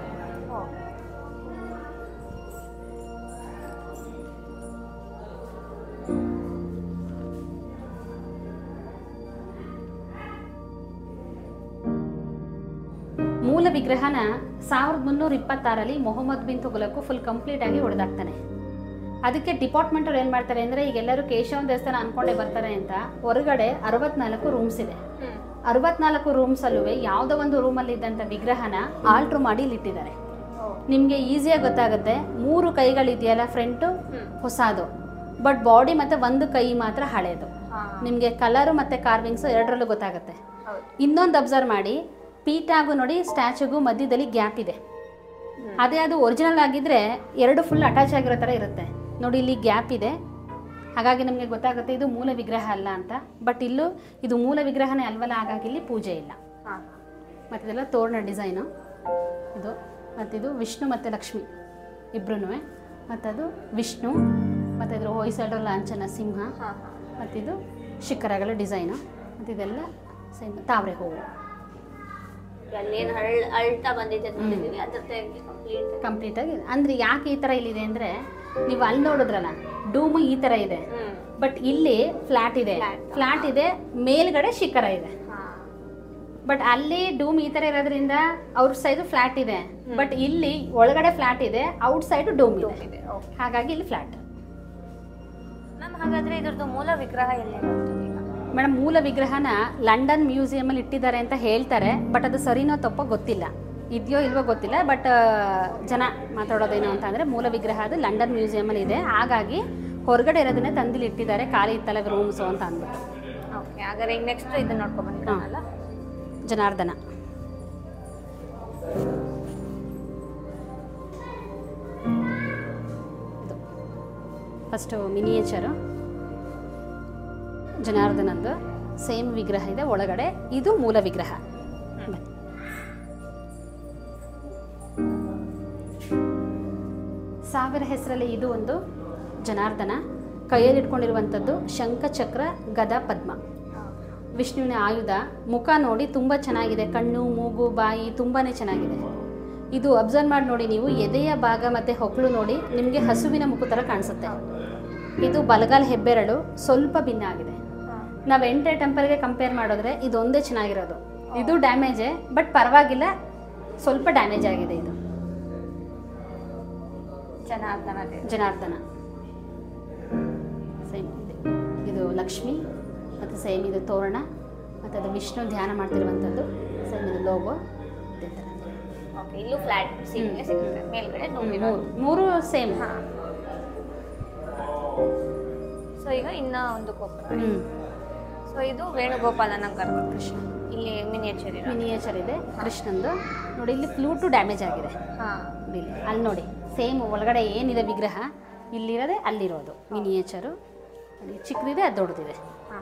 ಮೂಲ ವಿಗ್ರಹನ ಸಾವಿರದ ಮುನ್ನೂರ ಇಪ್ಪತ್ತಾರಲ್ಲಿ ಮೊಹಮ್ಮದ್ ಬಿನ್ ತುಘಲಕ್ಕು ಫುಲ್ ಕಂಪ್ಲೀಟ್ ಆಗಿ ಹೊಡೆದಾಕ್ತಾನೆ ಅದಕ್ಕೆ ಡಿಪಾರ್ಟ್ಮೆಂಟ್ ಅವ್ರು ಏನು ಮಾಡ್ತಾರೆ ಅಂದರೆ ಈಗ ಎಲ್ಲರೂ ಕೇಶವನ ದೇವಸ್ಥಾನ ಅನ್ಕೊಂಡೇ ಬರ್ತಾರೆ ಅಂತ ಹೊರಗಡೆ ಅರವತ್ನಾಲ್ಕು ರೂಮ್ಸ್ ಇದೆ ಹ್ಮ್ ಅರವತ್ನಾಲ್ಕು ರೂಮ್ಸಲ್ಲೂ ಯಾವುದೋ ಒಂದು ರೂಮಲ್ಲಿ ಇದ್ದಂಥ ವಿಗ್ರಹನ ಆಲ್ಟ್ರು ಮಾಡಿ ಇಲ್ಲಿ ಇಟ್ಟಿದ್ದಾರೆ ನಿಮಗೆ ಈಸಿಯಾಗಿ ಗೊತ್ತಾಗುತ್ತೆ ಮೂರು ಕೈಗಳಿದೆಯಲ್ಲ ಫ್ರಂಟು ಹ್ಮ್. ಹೊಸದು ಬಟ್ ಬಾಡಿ ಮತ್ತು ಒಂದು ಕೈ ಮಾತ್ರ ಹಳೇದು ಹಾ ನಿಮಗೆ ಕಲರು ಮತ್ತು ಕಾರ್ವಿಂಗ್ಸು ಎರಡರಲ್ಲೂ ಗೊತ್ತಾಗುತ್ತೆ ಹೌದು ಇನ್ನೊಂದು ಅಬ್ಸರ್ವ್ ಮಾಡಿ ಪೀಠಾಗೂ ನೋಡಿ ಸ್ಟ್ಯಾಚುಗೂ ಮಧ್ಯದಲ್ಲಿ ಗ್ಯಾಪ್ ಇದೆ ಅದೇ ಅದು ಒರಿಜಿನಲ್ ಆಗಿದ್ರೆ ಎರಡು ಫುಲ್ ಅಟ್ಯಾಚ್ ಆಗಿರೋ ಥರ ಇರುತ್ತೆ ನೋಡಿ ಇಲ್ಲಿ ಗ್ಯಾಪ್ ಇದೆ ಹಾಗಾಗಿ ನಮಗೆ ಗೊತ್ತಾಗುತ್ತೆ ಇದು ಮೂಲ ವಿಗ್ರಹ ಅಲ್ಲ ಅಂತ ಬಟ್ ಇಲ್ಲೂ ಇದು ಮೂಲ ವಿಗ್ರಹನೇ ಅಲ್ವಲ್ಲ ಹಾಗಾಗಿ ಇಲ್ಲಿ ಪೂಜೆ ಇಲ್ಲ ಹಾ ಮತ್ತು ಇದೆಲ್ಲ ತೋರಣ ಡಿಸೈನು ಇದು ಮತ್ತಿದು ವಿಷ್ಣು ಮತ್ತು ಲಕ್ಷ್ಮಿ ಇಬ್ರು ಮತ್ತದು ವಿಷ್ಣು ಮತ್ತು ಇದ್ರ ಹೊಯ್ಸಳರ ಲಾಂಛನ ಸಿಂಹ ಹಾ ಹಾ ಮತ್ತಿದು ಶಿಖರಗಳ ಡಿಸೈನು ಮತ್ತಿದೆಲ್ಲ ಸೇಮ್ ತಾವರೆ ಹೂವು ಅಲ್ಲೇನು ಹಳ್ ಅಳ್ತಾ ಬಂದಿದೆ ನೋಡಿದ್ದೀವಿ ಅದ್ರ ಕಂಪ್ಲೀಟ್ ಕಂಪ್ಲೀಟಾಗಿ ಅಂದರೆ ಯಾಕೆ ಈ ಥರ ಇಲ್ಲಿದೆ ಅಂದರೆ ನೀವು ಅಲ್ಲಿ ನೋಡಿದ್ರಲ್ಲ ಡೂಮು ಈ ಥರ ಇದೆ ಹ್ಮ್ ಬಟ್ ಇಲ್ಲಿ ಫ್ಲ್ಯಾಟ್ ಇದೆ Flat. ಫ್ಲ್ಯಾಟ್ ಇದೆ ಮೇಲ್ಗಡೆ ಶಿಖರ ಇದೆ ಹಾ ಬಟ್ ಅಲ್ಲಿ ಡೂಮ್ ಈ ಥರ ಇರೋದ್ರಿಂದ ಔಟ್ ಸೈಡು ಫ್ಲ್ಯಾಟ್ ಇದೆ ಬಟ್ ಇಲ್ಲಿ ಒಳಗಡೆ ಫ್ಲ್ಯಾಟ್ ಇದೆ ಔಟ್ ಸೈಡು ಡೂಮ್ ಇದೆ ಇದೆ ಹಾಗಾಗಿ ಇಲ್ಲಿ ಫ್ಲ್ಯಾಟ್ ಮ್ಯಾಮ್ ಹಾಗಾದ್ರೆ ಇದ್ರದ್ದು ಮೂಲ ವಿಗ್ರಹ ಎಲ್ಲಿ ಬರ್ತದೆ ಈಗ ಮೇಡಮ್ ಮೂಲ ವಿಗ್ರಹನ ಲಂಡನ್ ಮ್ಯೂಸಿಯಮಲ್ಲಿ ಇಟ್ಟಿದ್ದಾರೆ ಅಂತ ಹೇಳ್ತಾರೆ ಬಟ್ ಅದು ಸರಿನೋ ತಪ್ಪೋ ಗೊತ್ತಿಲ್ಲ ಇದೆಯೋ ಇಲ್ವೋ ಗೊತ್ತಿಲ್ಲ ಬಟ್ ಜನ ಮಾತಾಡೋದೇನು ಅಂತ ಅಂದರೆ ಮೂಲ ವಿಗ್ರಹ ಅದು ಲಂಡನ್ ಮ್ಯೂಸಿಯಮಲ್ಲಿ ಇದೆ ಹಾಗಾಗಿ ಹೊರಗಡೆ ಇರೋದನ್ನೇ ತಂದಿಲ್ಲಿ ಇಟ್ಟಿದ್ದಾರೆ ಖಾಲಿ ಇತ್ತಲ್ಲ ರೂಮ್ಸು ಅಂತ ಅಂದ್ಬಿಟ್ಟು ಓಕೆ ಹಾಗಾದ್ರೆ ಈಗ ನೆಕ್ಸ್ಟ್ ಇದನ್ನ ನೋಡ್ಕೊಂಡ್ ಬಂದ್ರಲ್ಲ ಜನಾರ್ದನ ಇದು ಫಸ್ಟು ಮಿನಿಯೇಚರು ಜನಾರ್ದನಂದು ಸೇಮ್ ವಿಗ್ರಹ ಇದೆ ಒಳಗಡೆ ಇದು ಮೂಲ ವಿಗ್ರಹ ಬನ್ನಿ. ಸಾವಿರ ಹೆಸರಲ್ಲಿ ಇದು ಒಂದು ಜನಾರ್ದನ ಕೈಯಲ್ಲಿ ಇಟ್ಕೊಂಡಿರುವಂಥದ್ದು ಶಂಖಚಕ್ರ ಗದಾ ಪದ್ಮ ವಿಷ್ಣುವಿನ ಆಯುಧ ಮುಖ ನೋಡಿ ತುಂಬ ಚೆನ್ನಾಗಿದೆ ಕಣ್ಣು ಮೂಗು ಬಾಯಿ ತುಂಬಾ ಚೆನ್ನಾಗಿದೆ ಇದು ಅಬ್ಸರ್ವ್ ಮಾಡಿ ನೋಡಿ ನೀವು ಎದೆಯ ಭಾಗ ಮತ್ತು ಹೊಕ್ಕಳು ನೋಡಿ ನಿಮಗೆ ಹಸುವಿನ ಮುಖ ಥರ ಕಾಣಿಸುತ್ತೆ ಇದು ಬಲಗಾಲ್ ಹೆಬ್ಬೆರಳು ಸ್ವಲ್ಪ ಭಿನ್ನ ಆಗಿದೆ ನಾವು ಎಂಟೆ ಟೆಂಪಲ್ಗೆ ಕಂಪೇರ್ ಮಾಡಿದ್ರೆ ಇದೊಂದೇ ಚೆನ್ನಾಗಿರೋದು ಇದು ಡ್ಯಾಮೇಜೇ ಬಟ್ ಪರವಾಗಿಲ್ಲ ಸ್ವಲ್ಪ ಡ್ಯಾಮೇಜ್ ಆಗಿದೆ ಇದು ಜನಾರ್ದನ ದೇವ್ರು. ಜನಾರ್ದನ ಸೇಮ್ ಇದೆ ಇದು ಲಕ್ಷ್ಮಿ ಮತ್ತು ಸೇಮ್ ಇದು ತೋರಣ ಮತ್ತು ಅದು ವಿಷ್ಣು ಧ್ಯಾನ ಮಾಡ್ತಿರುವಂಥದ್ದು ಸೇಮ್ ಇದು ಲೋಗೋ ಇದೇ ಥರ ಓಕೆ ಇಲ್ಲೂ ಫ್ಲಾಟ್ ಸಿಗುತ್ತೆ ಸಿಗುತ್ತೆ ಮೇಲ್ಗಡೆ ನುಂಗಿರೋ ಮೂರು ಮೂರು ಸೇಮ್ ಹಾ ಸೊ ಈಗ ಇನ್ನ ಒಂದು ಗೋಪುರ ಹ್ಞೂ ಸೊ ಇದು ವೇಣುಗೋಪಾಲನ ಗರ್ಭ ಕೃಷ್ಣ ಇಲ್ಲಿ ಮಿನಿಯೇಚರ್ ಇರೋ ಮಿನಿಯೇಚರ್ ಇದೆ ಕೃಷ್ಣಂದು ನೋಡಿ ಇಲ್ಲಿ ಫ್ಲೂಟು ಡ್ಯಾಮೇಜ್ ಆಗಿದೆ ಹಾ ನೋಡಿ ಇಲ್ಲಿ ಅಲ್ಲಿ ನೋಡಿ ಸೇಮ್ ಒಳಗಡೆ ಏನಿದೆ ವಿಗ್ರಹ ಇಲ್ಲಿರೋದೆ ಅಲ್ಲಿರೋದು ಮಿನಿಯೇಚರು ಅಲ್ಲಿ ಚಿಕ್ಕದಿದೆ ಅದು ದೊಡ್ಡದಿದೆ ಹಾ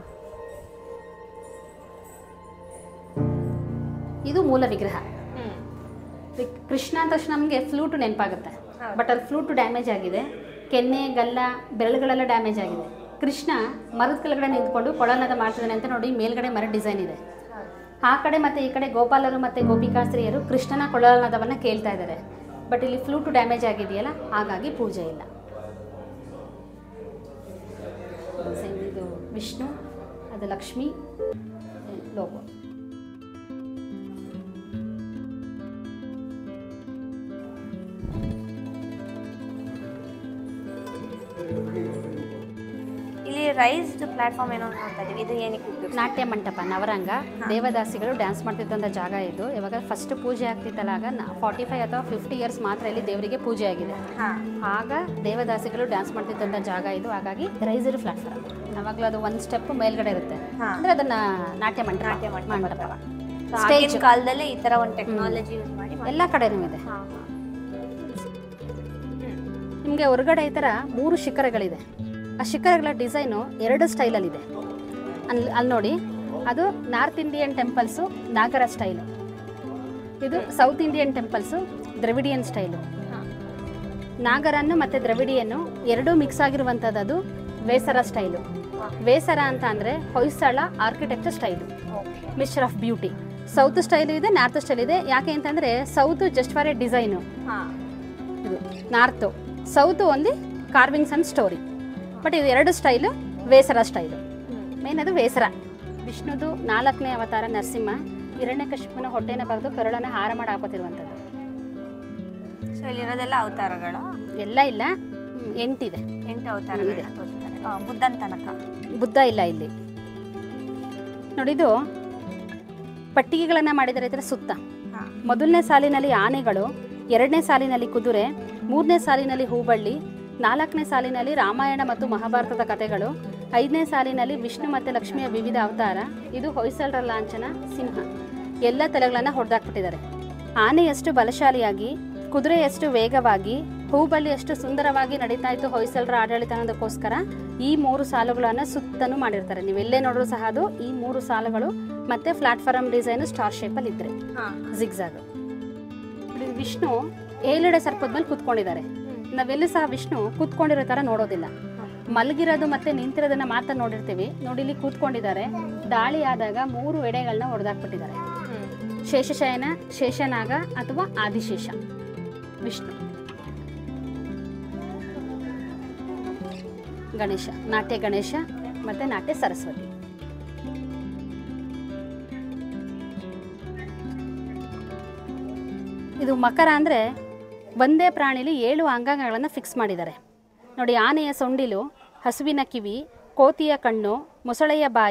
ಇದು ಮೂಲ ವಿಗ್ರಹ ಹ್ಮ್ ವಿ- ಕೃಷ್ಣ ಅಂದ ತಕ್ಷಣ ನಮಗೆ ಫ್ಲೂಟು ನೆನಪಾಗುತ್ತೆ ಹೌದು. ಬಟ್ ಅಲ್ಲಿ ಫ್ಲೂಟು ಡ್ಯಾಮೇಜ್ ಆಗಿದೆ ಕೆನ್ನೆ ಗಲ್ಲ ಬೆರಳುಗಳೆಲ್ಲ ಡ್ಯಾಮೇಜ್ ಆಗಿದೆ ಕೃಷ್ಣ ಮರದ ಕೆಳಗಡೆ ನಿಂತ್ಕೊಂಡು ಕೊಳಲದ ಮಾಡ್ತಿದ್ದಾನೆ ಅಂತ ನೋಡಿ ಮೇಲ್ಗಡೆ ಮರ ಡಿಸೈನ್ ಇದೆ ಆ ಕಡೆ ಮತ್ತು ಈ ಕಡೆ ಗೋಪಾಲರು ಮತ್ತು ಗೋಪಿಕಾಸ್ತ್ರೀಯರು ಕೃಷ್ಣನ ಕೊಳಲನದವನ್ನು ಕೇಳ್ತಾ ಇದ್ದಾರೆ ಬಟ್ ಇಲ್ಲಿ ಫ್ಲೂಟು ಡ್ಯಾಮೇಜ್ ಆಗಿದೆಯಲ್ಲ ಹಾಗಾಗಿ ಪೂಜೆ ಇಲ್ಲ Same ಇದು ವಿಷ್ಣು ಅದು ಲಕ್ಷ್ಮಿ ಲೋಗೋ ಇಲ್ಲಿ ರೈಸ್ಡ್ ಪ್ಲಾಟ್ಫಾರ್ಮ್ ಏನೋ ನೋಡ್ತಾ ಇದೀವಿ ಇದು ಏನಕ್ಕೆ ಉಪಯೋಗಿಸ್ತಾರೆ? ನಾಟ್ಯ ಮಂಟಪ ನವರಂಗ ದೇವದಾಸಿಗಳು ಡ್ಯಾನ್ಸ್ ಮಾಡ್ತಿದ್ದಂಥ ಜಾಗ ಇದು ಇವಾಗ ಫಸ್ಟ್ ಪೂಜೆ ಆಗ್ತಿತ್ತಲ್ಲ ಆಗ ಫಾರ್ಟಿ ಫೈವ್ ಅಥವಾ ಫಿಫ್ಟಿ ಇಯರ್ಸ್ ಮಾತ್ರ ಇಲ್ಲಿ ದೇವರಿಗೆ ಪೂಜೆ ಆಗಿದೆ ಹಾ ಆಗ ದೇವದಾಸಿಗಳು ಡ್ಯಾನ್ಸ್ ಮಾಡ್ತಿದ್ದಂಥ ಜಾಗ ಇದು ಹಾಗಾಗಿ ರೈಸರ್ ಪ್ಲಾಟ್ಫಾರ್ಮ್ ಯಾವಾಗಲೂ ಅದು ಒಂದು ಸ್ಟೆಪ್ ಮೇಲ್ಗಡೆ ಇರುತ್ತೆ ಹಾ. ಅಂದ್ರೆ ಅದನ್ನ ನಾಟ್ಯ ಮಂಟಪ ನಾಟ್ಯ ಮಂಟಪ. ಮಂಟಪ So, Stage. ಆಗಿನ ಕಾಲದಲ್ಲೇ ಈ ತರ ಒಂದು ಟೆಕ್ನಾಲಜಿ ಯೂಸ್ ಮಾಡಿ ಮಾಡಿ- ಎಲ್ಲ ಕಡೆನೂ ಇದೆ ಹಾ ಹಾ ನಿಮಗೆ ಹೊರಗಡೆ ಈ ಥರ ಮೂರು ಶಿಖರಗಳಿದೆ ಆ ಶಿಖರಗಳ ಡಿಸೈನು ಎರಡು ಸ್ಟೈಲಲ್ಲಿದೆ ಅಲ್ಲಿ ಅಲ್ಲಿ ನೋಡಿ ಅದು north Indian temples Nagara style ಇದು south Indian temples Dravidian style ಹಾ. ನಾಗರನ್ನು ಮತ್ತು ದ್ರವಿಡಿಯನ್ನು ಎರಡೂ ಮಿಕ್ಸ್ ಆಗಿರುವಂಥದ್ದು ಅದು ವೇಸರ ಸ್ಟೈಲು ಹಾ. ವೇಸರ ಅಂತ ಅಂದರೆ Hoysala architecture style okay mixture of beauty south style ಇದೆ ನಾರ್ತ್ ಸ್ಟೈಲ್ ಇದೆ ಯಾಕೆ ಅಂತಂದರೆ south just for a design ಹಾ ಇದು north south only carvings and story but ಇದು ಎರಡು ಸ್ಟೈಲು ವೇಸರ ಸ್ಟೈಲು ಹ್ಮ್ ಮೇನ್ ಅದು ವೇಸರ ವಿಷ್ಣುದು ನಾಲ್ಕನೇ ಅವತಾರ ನರಸಿಂಹ ಹಿರಣ್ಯಕಶಿಪನ ಹೊಟ್ಟೆನ ಬರೆದು ಕರುಳನ್ನ ಹಾರ ಮಾಡಿ ಹಾಕೋತಿರುವಂಥದ್ದು ಸೊ ಇಲ್ಲಿರೋದೆಲ್ಲ ಅವತಾರಗಳ ಎಲ್ಲ ಇಲ್ಲ ಹ್ಮ್, ಎಂಟಿದೆ ಎಂಟು ಅವತಾರಗಳನ್ನ ತೋರಿಸ್ತಾರೆ ಆ, ಬುದ್ಧನ್ ತನಕ ಬುದ್ಧ ಇಲ್ಲ ಇಲ್ಲಿ ನೋಡಿದು ಪಟ್ಟಿಗೆಗಳನ್ನು ಮಾಡಿದರೆ ಇದರ ಸುತ್ತ ಹಾ ಮೊದಲನೇ ಸಾಲಿನಲ್ಲಿ ಆನೆಗಳು ಎರಡನೇ ಸಾಲಿನಲ್ಲಿ ಕುದುರೆ ಮೂರನೇ ಸಾಲಿನಲ್ಲಿ ಹೂಬಳ್ಳಿ ನಾಲ್ಕನೇ ಸಾಲಿನಲ್ಲಿ ರಾಮಾಯಣ ಮತ್ತು ಮಹಾಭಾರತದ ಕಥೆಗಳು ಐದನೇ ಸಾಲಿನಲ್ಲಿ ವಿಷ್ಣು ಮತ್ತು ಲಕ್ಷ್ಮಿಯ ವಿವಿಧ ಅವತಾರ ಇದು ಹೊಯ್ಸಳರ ಲಾಂಛನ ಸಿಂಹ ಎಲ್ಲ ತಲೆಗಳನ್ನು ಹೊಡೆದಾಕ್ಬಿಟ್ಟಿದ್ದಾರೆ ಆನೆ ಎಷ್ಟು ಬಲಶಾಲಿಯಾಗಿ ಕುದುರೆ ಎಷ್ಟು ವೇಗವಾಗಿ ಹೂಬಳ್ಳಿ ಎಷ್ಟು ಸುಂದರವಾಗಿ ನಡೀತಾ ಇತ್ತು ಹೊಯ್ಸಳರ ಆಡಳಿತ ಅನ್ನೋದಕ್ಕೋಸ್ಕರ ಈ ಮೂರು ಸಾಲುಗಳನ್ನು ಸುತ್ತನೂ ಮಾಡಿರ್ತಾರೆ ನೀವೆಲ್ಲೇ ನೋಡಿದ್ರು ಸಹ ಅದು ಈ ಮೂರು ಸಾಲುಗಳು ಮತ್ತೆ ಪ್ಲಾಟ್ಫಾರ್ಮ್ ಡಿಸೈನು ಸ್ಟಾರ್ ಶೇಪಲ್ಲಿ ಇದ್ರೆ ಹಾ ಜಿಗ್ಜಾಗ್ ವಿಷ್ಣು ಏಳೆಡೆ ಸರ್ಪದ ಮೇಲೆ ಕೂತ್ಕೊಂಡಿದ್ದಾರೆ ನಾವೆಲ್ಲೂ ಸಹ ವಿಷ್ಣು ಕೂತ್ಕೊಂಡಿರೋ ಥರ ನೋಡೋದಿಲ್ಲ ಮಲಗಿರೋದು ಮತ್ತೆ ನಿಂತಿರೋದನ್ನ ಮಾತ್ರ ನೋಡಿರ್ತೀವಿ ನೋಡಿ ಇಲ್ಲಿ ಕೂತ್ಕೊಂಡಿದ್ದಾರೆ ದಾಳಿ ಆದಾಗ ಮೂರು ಎಡೆಗಳನ್ನ ಹೊಡೆದಾಕ್ಬಿಟ್ಟಿದ್ದಾರೆ ಹ್ಮ್ ಶೇಷಶಯನ ಶೇಷನಾಗ ಅಥವಾ ಆದಿಶೇಷ ವಿಷ್ಣು ಗಣೇಶ ನಾಟ್ಯ ಗಣೇಶ ಮತ್ತೆ ನಾಟ್ಯ ಸರಸ್ವತಿ ಇದು ಮಕರ ಅಂದರೆ ಒಂದೇ ಪ್ರಾಣಿಲಿ ಏಳು ಅಂಗಾಂಗಗಳನ್ನು ಫಿಕ್ಸ್ ಮಾಡಿದ್ದಾರೆ ನೋಡಿ ಆನೆಯ ಸೊಂಡಿಲು ಹಸುವಿನ ಕಿವಿ ಕೋತಿಯ ಕಣ್ಣು ಮೊಸಳೆಯ ಬಾಯಿ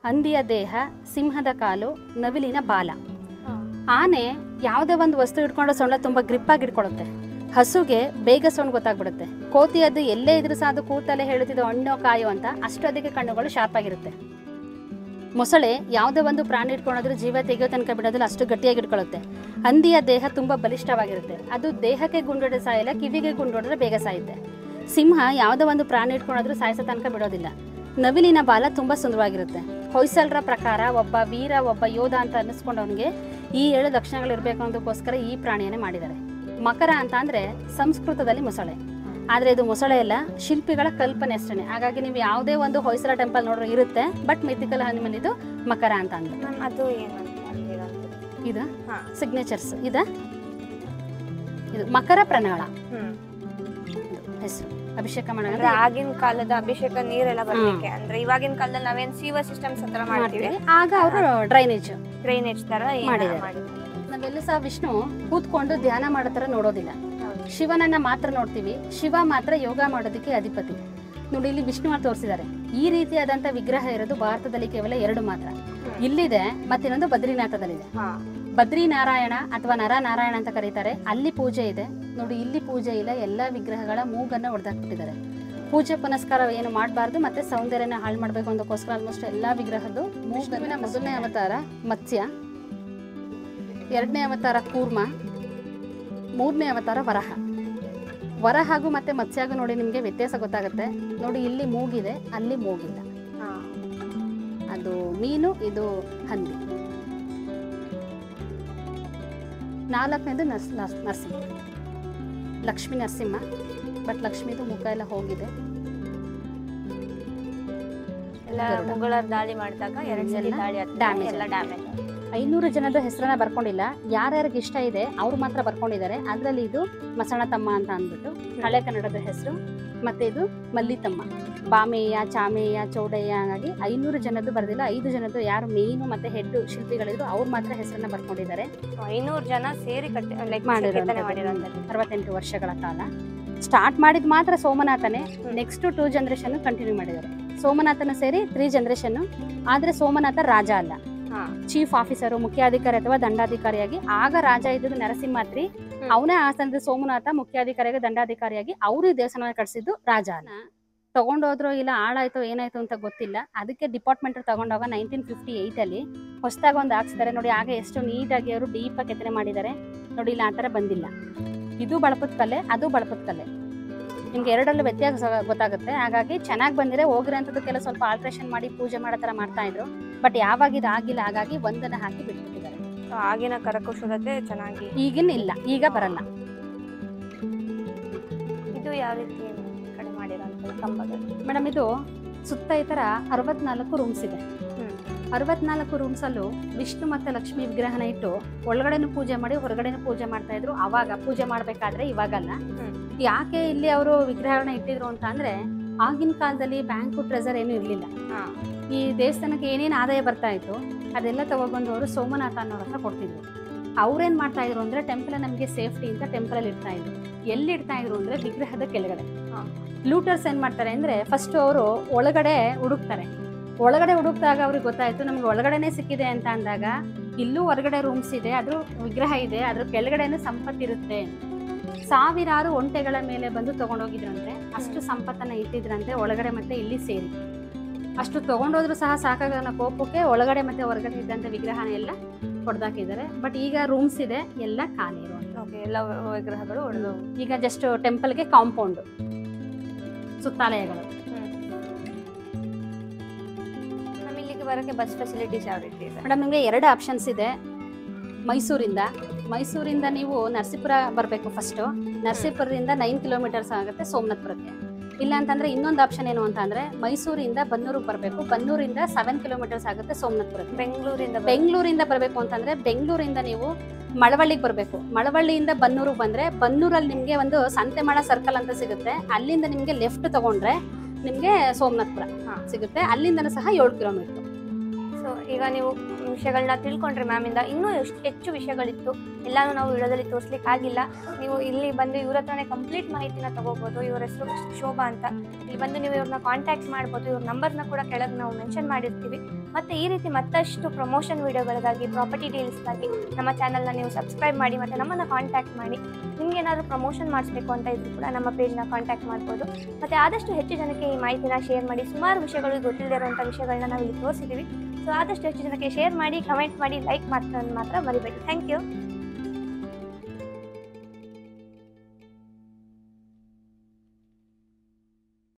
ಹಂದಿಯ ದೇಹ ಸಿಂಹದ ಕಾಲು ನವಿಲಿನ ಬಾಲ ಆನೆ ಯಾವುದೇ ಒಂದು ವಸ್ತು ಹಿಡ್ಕೊಂಡು ಸೊಳ್ಳೆ ತುಂಬ ಗ್ರಿಪ್ಪಾಗಿ ಹಿಡ್ಕೊಳ್ಳುತ್ತೆ ಹಸುಗೆ ಬೇಗ ಸೊಂಡು ಗೊತ್ತಾಗ್ಬಿಡುತ್ತೆ ಕೋತಿ ಅದು ಎಲ್ಲೇ ಇದ್ರೂ ಸಹ ಅದು ಕೂತಲ್ಲೇ ಹೇಳುತ್ತಿದ್ದು ಹಣ್ಣು ಕಾಯೋ ಅಂತ ಅಷ್ಟು ಅದಕ್ಕೆ ಕಣ್ಣುಗಳು ಶಾರ್ಪ್ ಆಗಿರುತ್ತೆ ಮೊಸಳೆ ಯಾವುದೇ ಒಂದು ಪ್ರಾಣಿ ಇಟ್ಕೊಂಡ್ರೆ ಜೀವ ತೆಗೆಯೋ ತನಕ ಬಿಡೋದಿಲ್ಲ ಅಷ್ಟು ಗಟ್ಟಿಯಾಗಿ ಇಟ್ಕೊಳ್ಳುತ್ತೆ ಹಂದಿಯ ದೇಹ ತುಂಬ ಬಲಿಷ್ಠವಾಗಿರುತ್ತೆ ಅದು ದೇಹಕ್ಕೆ ಗುಂಡೊಡೆ ಸಾಯಿಲ್ಲ ಕಿವಿಗೆ ಗುಂಡೊಡೆದ್ರೆ ಬೇಗ ಸಾಯುತ್ತೆ ಸಿಂಹ ಯಾವುದೇ ಒಂದು ಪ್ರಾಣಿ ಇಟ್ಕೊಂಡ್ರೂ ಸಾಯಿಸೋ ತನಕ ಬಿಡೋದಿಲ್ಲ ನವಿಲಿನ ಬಾಲ ತುಂಬ ಸುಂದರವಾಗಿರುತ್ತೆ ಹೊಯ್ಸಳರ ಪ್ರಕಾರ ಒಬ್ಬ ವೀರ ಒಬ್ಬ ಯೋಧ ಅಂತ ಅನ್ನಿಸ್ಕೊಂಡವನಿಗೆ ಈ ಏಳು ಲಕ್ಷಣಗಳು ಇರಬೇಕು ಅನ್ನೋದಕ್ಕೋಸ್ಕರ ಈ ಪ್ರಾಣಿಯನ್ನೇ ಮಾಡಿದ್ದಾರೆ ಮಕರ ಅಂತ ಅಂದ್ರೆ ಸಂಸ್ಕೃತದಲ್ಲಿ ಮೊಸಳೆ ಆದರೆ ಇದು ಮೊಸಳೆ ಅಲ್ಲ ಶಿಲ್ಪಿಗಳ ಕಲ್ಪನೆ ಅಷ್ಟೇ ಹಾಗಾಗಿ ನೀವು ಯಾವುದೇ ಒಂದು ಹೊಯ್ಸಳ ಟೆಂಪಲ್ ನೋಡ್ರೆ ಇರುತ್ತೆ ಬಟ್ ಮಿಥಿಕಲ್ ಅನಿಮಲ್ ಇದು ಮಕರ ಅಂತ ಅಂದ್ರೆ ಮ್ಯಾಮ್ ಅದು ಏನಂತ ಅಂತೀರಂತೆ? ಇದು ಹಾ ಸಿಗ್ನೇಚರ್ಸ್ ಇದ ಇದು ಮಕರ ಪ್ರಣಾಳ ಹ್ಮ್ ಇದು ಹೆಸರು ಅಭಿಷೇಕ ಅಂದ್ರೆ ಮಾಡೋಣ ಆಗಿನ ಕಾಲದ ಅಭಿಷೇಕ ನೀರೆಲ್ಲ ಬರ್ಲಿಕ್ಕೆ ಅಂದ್ರೆ ಇವಾಗಿನ ಕಾಲದಲ್ಲಿ ನಾವೇನ್ ಸೀವ ಸಿಸ್ಟಮ್ಸ್ ಹತ್ರ ಮಾಡ್ತೀವಿ ಮಾಡ್ತೀವಿ ಆಗ ಅವರು ಡ್ರೈನೇಜ್ ಡ್ರೈನೇಜ್ ತರ ಏನಾರ ಮಾಡಿದ್ದಾರೆ. ಮಾಡಿದ್ದಾರೆ. ನಾವೆಲ್ಲ ಸಹ ವಿಷ್ಣು ಕೂತ್ಕೊಂಡು ಧ್ಯಾನ ಮಾಡೋ ಥರ ನೋಡೋದಿಲ್ಲ ಹೌದು. ಶಿವನನ್ನ ಮಾತ್ರ ನೋಡ್ತೀವಿ ಶಿವ ಮಾತ್ರ ಯೋಗ ಮಾಡೋದಕ್ಕೆ ಅಧಿಪತಿ ನೋಡಿ ಇಲ್ಲಿ ವಿಷ್ಣು ಅಂತ ತೋರಿಸಿದ್ದಾರೆ ಈ ರೀತಿಯಾದಂಥ ವಿಗ್ರಹ ಇರೋದು ಭಾರತದಲ್ಲಿ ಕೇವಲ ಎರಡು ಮಾತ್ರ ಇಲ್ಲಿದೆ ಮತ್ತಿನ್ನೊಂದು ಬದ್ರಿನಾಥದಲ್ಲಿದೆ ಹಾ ಬದ್ರಿನಾರಾಯಣ ಅಥವಾ ನರನಾರಾಯಣ ಅಂತ ಕರೀತಾರೆ ಅಲ್ಲಿ ಪೂಜೆ ಇದೆ ನೋಡಿ ಇಲ್ಲಿ ಪೂಜೆ ಇಲ್ಲ ಎಲ್ಲ ವಿಗ್ರಹಗಳ ಮೂಗನ್ನ ಹೊಡೆದಾಕ್ಬಿಟ್ಟಿದ್ದಾರೆ ಪೂಜೆ ಪುನಸ್ಕಾರ ಏನು ಮಾಡಬಾರ್ದು ಮತ್ತೆ ಸೌಂದರ್ಯನ ಹಾಳು ಮಾಡಬೇಕು ಅನ್ನೋದಕ್ಕೋಸ್ಕರ ಆಲ್ಮೋಸ್ಟ್ ಎಲ್ಲ ವಿಗ್ರಹದ್ದು ಮೂಗನ್ನ ಮೊದಲನೇ ಅವತಾರ ಮತ್ಸ್ಯ ಎರಡನೇ ಅವತಾರ ಕೂರ್ಮ ಮೂರನೇ ಅವತಾರ ವರಹ ವರ ಹಾಗೂ ಮತ್ತೆ ಮತ್ಸ್ಯಾಗೂ ನೋಡಿ ನಿಮಗೆ ವ್ಯತ್ಯಾಸ ಗೊತ್ತಾಗುತ್ತೆ ನೋಡಿ ಇಲ್ಲಿ ಮೂಗಿದೆ ಅಲ್ಲಿ ಮೂಗಿಲ್ಲ ಹಾ ಅದು ಮೀನು ಇದು ಹಂದಿ ನಾಲ್ಕನೇದು ನರ್ಸ್ ನರ್ಸ್- ನರಸಿಂಹ ಲಕ್ಷ್ಮೀ ನರಸಿಂಹ ಬಟ್ ಲಕ್ಷ್ಮೀದು ಮುಖ ಎಲ್ಲ ಹೋಗಿದೆ ಎಲ್ಲ ಗರುಡ. ಮುಗಳರ್ ದಾಳಿ ಮಾಡಿದಾಗ ಎರಡ್ ಸಲ ಎಲ್ಲ ದಾಳಿ ಆದ್ಮೇಲೆ damage ಎಲ್ಲ ಆಗಿದೆ. ಡ್ಯಾಮೇಜ್ ಐನೂರು ಜನದ ಹೆಸರನ್ನ ಬರ್ಕೊಂಡಿಲ್ಲ ಯಾರ್ಯಾರಿಗೆ ಇಷ್ಟ ಇದೆ ಅವ್ರು ಮಾತ್ರ ಬರ್ಕೊಂಡಿದ್ದಾರೆ ಅದರಲ್ಲಿ ಇದು ಮಸಣ ತಮ್ಮ ಅಂತ ಅಂದ್ಬಿಟ್ಟು ಹಳೆ ಕನ್ನಡದ ಹೆಸರು ಮತ್ತೆ ಇದು ಮಲ್ಲಿತಮ್ಮ ಬಾಮೇಯ ಚಾಮೇಯ ಚೌಡಯ್ಯ ಹಾಗಾಗಿ ಐನೂರು ಜನದ್ದು ಬರೆದಿಲ್ಲ ಐದು ಜನದ್ದು ಯಾರು ಮೇಯ್ನು ಮತ್ತೆ ಹೆಡ್ ಶಿಲ್ಪಿಗಳಿದ್ರು ಅವ್ರು ಮಾತ್ರ ಹೆಸರನ್ನ ಬರ್ಕೊಂಡಿದ್ದಾರೆ ಐನೂರು ಜನ ಸೇರಿ ಕಟ್ಟಿ ಲೈಕ್ ಮಾಡಿರೋಂಥದ್ದು. ಕೆತ್ತನೆ ಮಾಡಿರೋಂಥದ್ದು ಅರವತ್ತೆಂಟು ವರ್ಷಗಳ ಕಾಲ ಸ್ಟಾರ್ಟ್ ಮಾಡಿದ ಮಾತ್ರ ಸೋಮನಾಥನೇ ನೆಕ್ಸ್ಟ್ ಟೂ ಜನರೇಷನ್ ಕಂಟಿನ್ಯೂ ಮಾಡಿದ್ದಾರೆ ಸೋಮನಾಥನ ಸೇರಿ ತ್ರೀ ಜನರೇಷನ್ ಆದ್ರೆ ಸೋಮನಾಥ ರಾಜ ಅಲ್ಲ ಹಾ ಚೀಫ್ ಆಫೀಸರು ಮುಖ್ಯಾಧಿಕಾರಿ ಅಥವಾ ದಂಡಾಧಿಕಾರಿಯಾಗಿ ಆಗ ರಾಜ ಇದ್ದದ್ದು ನರಸಿಂಹಾದ್ರಿ ಅವನೇ ಆಸ್ಥಾನದ ಸೋಮನಾಥ ಮುಖ್ಯಾಧಿಕಾರಿಯಾಗಿ ದಂಡಾಧಿಕಾರಿಯಾಗಿ ಅವರು ಈ ದೇವಸ್ಥಾನ ಕಟ್ಸಿದ್ದು ರಾಜ ಅಲ್ಲ ತಗೊಂಡೋದ್ರು ಇಲ್ಲ ಹಾಳಾಯ್ತು ಏನಾಯ್ತು ಅಂತ ಗೊತ್ತಿಲ್ಲ ಅದಕ್ಕೆ ಡಿಪಾರ್ಟ್ಮೆಂಟ್ ತಗೊಂಡೋಗ ನೈನ್ಟೀನ್ ಫಿಫ್ಟಿ ಏಯ್ಟ್ ಅಲ್ಲಿ ಹೊಸದಾಗಿ ಒಂದು ಹಾಕ್ಸಿದ್ದಾರೆ ನೋಡಿ ಆಗ ಎಷ್ಟು ನೀಟಾಗಿ ಅವರು ಡೀಪ್ ಆಗಿ ಕೆತ್ತನೆ ಮಾಡಿದ್ದಾರೆ ನೋಡಿ ಇಲ್ಲ ಆ ಥರ ಬಂದಿಲ್ಲ ಇದು ಬಳಪದ ಕಲೆ ಅದು ಬಳಪದ ಕಲೆ ನಿಮ್ಗೆ ಎರಡರಲ್ಲೂ ವ್ಯತ್ಯಾಸ ಗೊತ್ತಾಗುತ್ತೆ ಹಾಗಾಗಿ ಚೆನ್ನಾಗಿ ಬಂದಿದೆ ಹೋಗಿರೋಂಥದ್ದಕ್ಕೆಲ್ಲ ಸ್ವಲ್ಪ ಆಲ್ಟ್ರೇಷನ್ ಮಾಡಿ ಪೂಜೆ ಮಾಡೋ ಥರ ಮಾಡ್ತಾ ಇದ್ರು ಬಟ್ ಯಾವಾಗ ಇದು ಆಗಿಲ್ಲ ಹಾಗಾಗಿ ಒಂದನ್ನ ಹಾಕಿ ಬಿಟ್ಬಿಟ್ಟಿದ್ದಾರೆ So, ಆಗಿನ ಕರಕುಶಲತೆ ಚೆನ್ನಾಗಿ ಈಗಿನ ಇಲ್ಲ ಈಗ ಬರಲ್ಲ ಇದು ಯಾವ ರೀತಿ ಕಡಿಮೆ ಮಾಡಿರೋಂಥದ್ದು ಕಂಬಗಳು ಮೇಡಮ್ ಇದು ಸುತ್ತ ಈ ಥರ ಅರವತ್ನಾಲ್ಕು ರೂಮ್ಸ್ ಇದೆ ಹ್ಮ್. ಅರವತ್ನಾಲ್ಕು ರೂಮ್ಸಲ್ಲೂ ವಿಷ್ಣು ಮತ್ತೆ ಲಕ್ಷ್ಮಿ ವಿಗ್ರಹನ ಇಟ್ಟು ಒಳಗಡೆನೂ ಪೂಜೆ ಮಾಡಿ ಹೊರಗಡೆನೂ ಪೂಜೆ ಮಾಡ್ತಾ ಇದ್ರು ಅವಾಗ ಪೂಜೆ ಮಾಡ್ಬೇಕಾದ್ರೆ ಇವಾಗಲ್ಲ ಹ್ಮ್. ಯಾಕೆ ಇಲ್ಲಿ ಅವರು ವಿಗ್ರಹಗಳನ್ನ ಇಟ್ಟಿದ್ರು ಅಂತ ಅಂದ್ರೆ ಆಗಿನ ಕಾಲದಲ್ಲಿ ಬ್ಯಾಂಕು ಟ್ರೆಸರ್ ಏನೂ ಇರಲಿಲ್ಲ ಹಾ ಈ ದೇವಸ್ಥಾನಕ್ಕೆ ಏನೇನು ಆದಾಯ ಬರ್ತಾ ಇತ್ತು ಅದೆಲ್ಲ ತಗೊಬಂದು ಅವರು ಸೋಮನಾಥ ಅನ್ನೋರ ಹತ್ರ ಕೊಡ್ತಿದ್ರು ಅವ್ರೇನ್ ಮಾಡ್ತಾ ಇದ್ರು ಅಂದ್ರೆ ಟೆಂಪಲ್ ನಮಗೆ ಸೇಫ್ಟಿ ಅಂತ ಟೆಂಪಲ್ ಅಲ್ಲಿ ಇಡ್ತಾ ಇದ್ರು ಎಲ್ಲಿ ಇಡ್ತಾ ಇದ್ರು ಅಂದ್ರೆ ವಿಗ್ರಹದ ಕೆಳಗಡೆ ಹಾ. ಲೂಟರ್ಸ್ ಏನ್ ಮಾಡ್ತಾರೆ ಅಂದ್ರೆ ಫಸ್ಟ್ ಅವರು ಒಳಗಡೆ ಹುಡುಕ್ತಾರೆ ಒಳಗಡೆ ಹುಡುಕ್ದಾಗ ಅವ್ರಿಗೆ ಗೊತ್ತಾಯ್ತು ನಮ್ಗೆ ಒಳಗಡೆನೆ ಸಿಕ್ಕಿದೆ ಅಂತ ಅಂದಾಗ ಇಲ್ಲೂ ಹೊರಗಡೆ ರೂಮ್ಸ್ ಇದೆ ಅದ್ರ ವಿಗ್ರಹ ಇದೆ ಅದ್ರ ಕೆಳಗಡೆನೂ ಸಂಪತ್ತಿರುತ್ತೆ ಸಾವಿರಾರು ಒಂಟೆಗಳ ಮೇಲೆ ಬಂದು ತಗೊಂಡೋಗಿದ್ರಂತೆ ಅಷ್ಟು ಸಂಪತ್ತನ್ನ ಇಟ್ಟಿದ್ರಂತೆ ಒಳಗಡೆ ಮತ್ತೆ ಇಲ್ಲಿ ಸೇರಿ ಅಷ್ಟು ತಗೊಂಡೋದ್ರು ಸಹ ಸಾಕಾಗ ಅನ್ನೋ ಕೋಪಕ್ಕೆ ಒಳಗಡೆ ಮತ್ತೆ ಹೊರಗಡೆ ಇದ್ದಂಥ ವಿಗ್ರಹನ ಎಲ್ಲ ಹೊಡೆದಾಕಿದ್ದಾರೆ ಬಟ್ ಈಗ ರೂಮ್ಸ್ ಇದೆ ಎಲ್ಲ ಖಾಲಿ ಇರುವಂತ ಓಕೆ ಎಲ್ಲ ವಿಗ್ರಹಗಳು ಹೊಡೆದು ಈಗ ಜಸ್ಟ್ ಟೆಂಪಲ್ಗೆ ಕಾಂಪೌಂಡ್ ಸುತ್ತಾಲಯಗಳು ನಮ್ಮ ಇಲ್ಲಿಗೆ ಬರೋಕ್ಕೆ ಬಸ್ ಫೆಸಿಲಿಟೀಸ್ ಯಾವ ರೀತಿ ಇದೆ ಮೇಡಮ್ ನಿಮಗೆ ಎರಡು ಆಪ್ಷನ್ಸ್ ಇದೆ ಮೈಸೂರಿಂದ ಮೈಸೂರಿಂದ ನೀವು ನರಸೀಪುರ ಬರಬೇಕು ಫಸ್ಟು ನರಸೀಪುರದಿಂದ ನೈನ್ ಕಿಲೋಮೀಟರ್ಸ್ ಆಗುತ್ತೆ ಸೋಮನಾಥ್ಪುರಕ್ಕೆ ಇಲ್ಲ ಅಂತಂದ್ರೆ ಇನ್ನೊಂದು ಆಪ್ಷನ್ ಏನು ಅಂತ ಅಂದ್ರೆ ಮೈಸೂರಿಂದ ಬನ್ನೂರಿಗೆ ಬರಬೇಕು ಬನ್ನೂರಿಂದ ಸೆವೆನ್ ಕಿಲೋಮೀಟರ್ಸ್ ಆಗುತ್ತೆ ಸೋಮನಾಥ್ಪುರಕ್ಕೆ ಬೆಂಗಳೂರಿಂದ ಬ- ಬೆಂಗಳೂರಿಂದ ಬರಬೇಕು ಅಂತಂದ್ರೆ ಬೆಂಗಳೂರಿಂದ ನೀವು ಮಳವಳ್ಳಿಗೆ ಬರಬೇಕು ಮಳವಳ್ಳಿಯಿಂದ ಬನ್ನೂರಿಗೆ ಬಂದ್ರೆ ಬನ್ನೂರಲ್ಲಿ ನಿಮಗೆ ಒಂದು ಸಂತೆಮಾಳ ಸರ್ಕಲ್ ಅಂತ ಸಿಗುತ್ತೆ ಅಲ್ಲಿಂದ ನಿಮಗೆ ಲೆಫ್ಟ್ ತಗೊಂಡ್ರೆ ನಿಮಗೆ ಸೋಮನಾಥ್ಪುರ ಹಾ. ಸಿಗುತ್ತೆ ಅಲ್ಲಿಂದನೂ ಸಹ ಏಳು ಕಿಲೋಮೀಟರ್ ಸೊ ಈಗ ನೀವು ವಿಷಯಗಳನ್ನ ತಿಳ್ಕೊಂಡ್ರಿ ಮ್ಯಾಮಿಂದ ಇನ್ನೂ ಎಷ್ಟು ಹೆಚ್ಚು ವಿಷಯಗಳಿತ್ತು ಎಲ್ಲಾನು ನಾವು ವಿಡಿಯೋದಲ್ಲಿ ತೋರಿಸ್ಲಿಕ್ಕೆ ಆಗಿಲ್ಲ ನೀವು ಇಲ್ಲಿ ಬಂದು ಇವ್ರ ಹತ್ರನೇ ಕಂಪ್ಲೀಟ್ ಮಾಹಿತಿನ ತಗೋಬೋದು ಇವ್ರ ಹೆಸರು ಶೋಭಾ ಅಂತ ಇಲ್ಲಿ ಬಂದು ನೀವು ಇವ್ರನ್ನ ಕಾಂಟ್ಯಾಕ್ಟ್ ಮಾಡ್ಬೋದು ಇವ್ರ ನಂಬರ್ನ ಕೂಡ ಕೆಳಗೆ ನಾವು ಮೆನ್ಷನ್ ಮಾಡಿರ್ತೀವಿ ಮತ್ತು ಈ ರೀತಿ ಮತ್ತಷ್ಟು ಪ್ರಮೋಷನ್ ವೀಡಿಯೋಗಳಿಗಾಗಿ ಪ್ರಾಪರ್ಟಿ ಡೀಲ್ಸ್ಗಾಗಿ ನಮ್ಮ ಚಾನಲ್ನ ನೀವು ಸಬ್ಸ್ಕ್ರೈಬ್ ಮಾಡಿ ಮತ್ತು ನಮ್ಮನ್ನು ಕಾಂಟ್ಯಾಕ್ಟ್ ಮಾಡಿ ನಿಮ್ಗೆ ಏನಾದರೂ ಪ್ರಮೋಷನ್ ಮಾಡಿಸ್ಬೇಕು ಅಂತ ಇದ್ರೂ ಕೂಡ ನಮ್ಮ ಪೇಜ್ನ ಕಾಂಟ್ಯಾಕ್ಟ್ ಮಾಡ್ಬೋದು ಮತ್ತು ಆದಷ್ಟು ಹೆಚ್ಚು ಜನಕ್ಕೆ ಈ ಮಾಹಿತಿನ ಶೇರ್ ಮಾಡಿ ಸುಮಾರು ವಿಷಯಗಳು ಗೊತ್ತಿಲ್ಲದೆ ಇರುವಂಥ ವಿಷಯಗಳನ್ನ ನಾವು ಇಲ್ಲಿ ತೋರಿಸಿದ್ದೀವಿ ಸೊ ಆದಷ್ಟು ಹೆಚ್ಚು ಜನಕ್ಕೆ ಶೇರ್ ಮಾಡಿ ಕಮೆಂಟ್ ಮಾಡಿ ಲೈಕ್ ಮಾಡ್ತಾರೆ ಮಾತ್ರ ಮರಿಬೇಡಿ ಥ್ಯಾಂಕ್ ಯು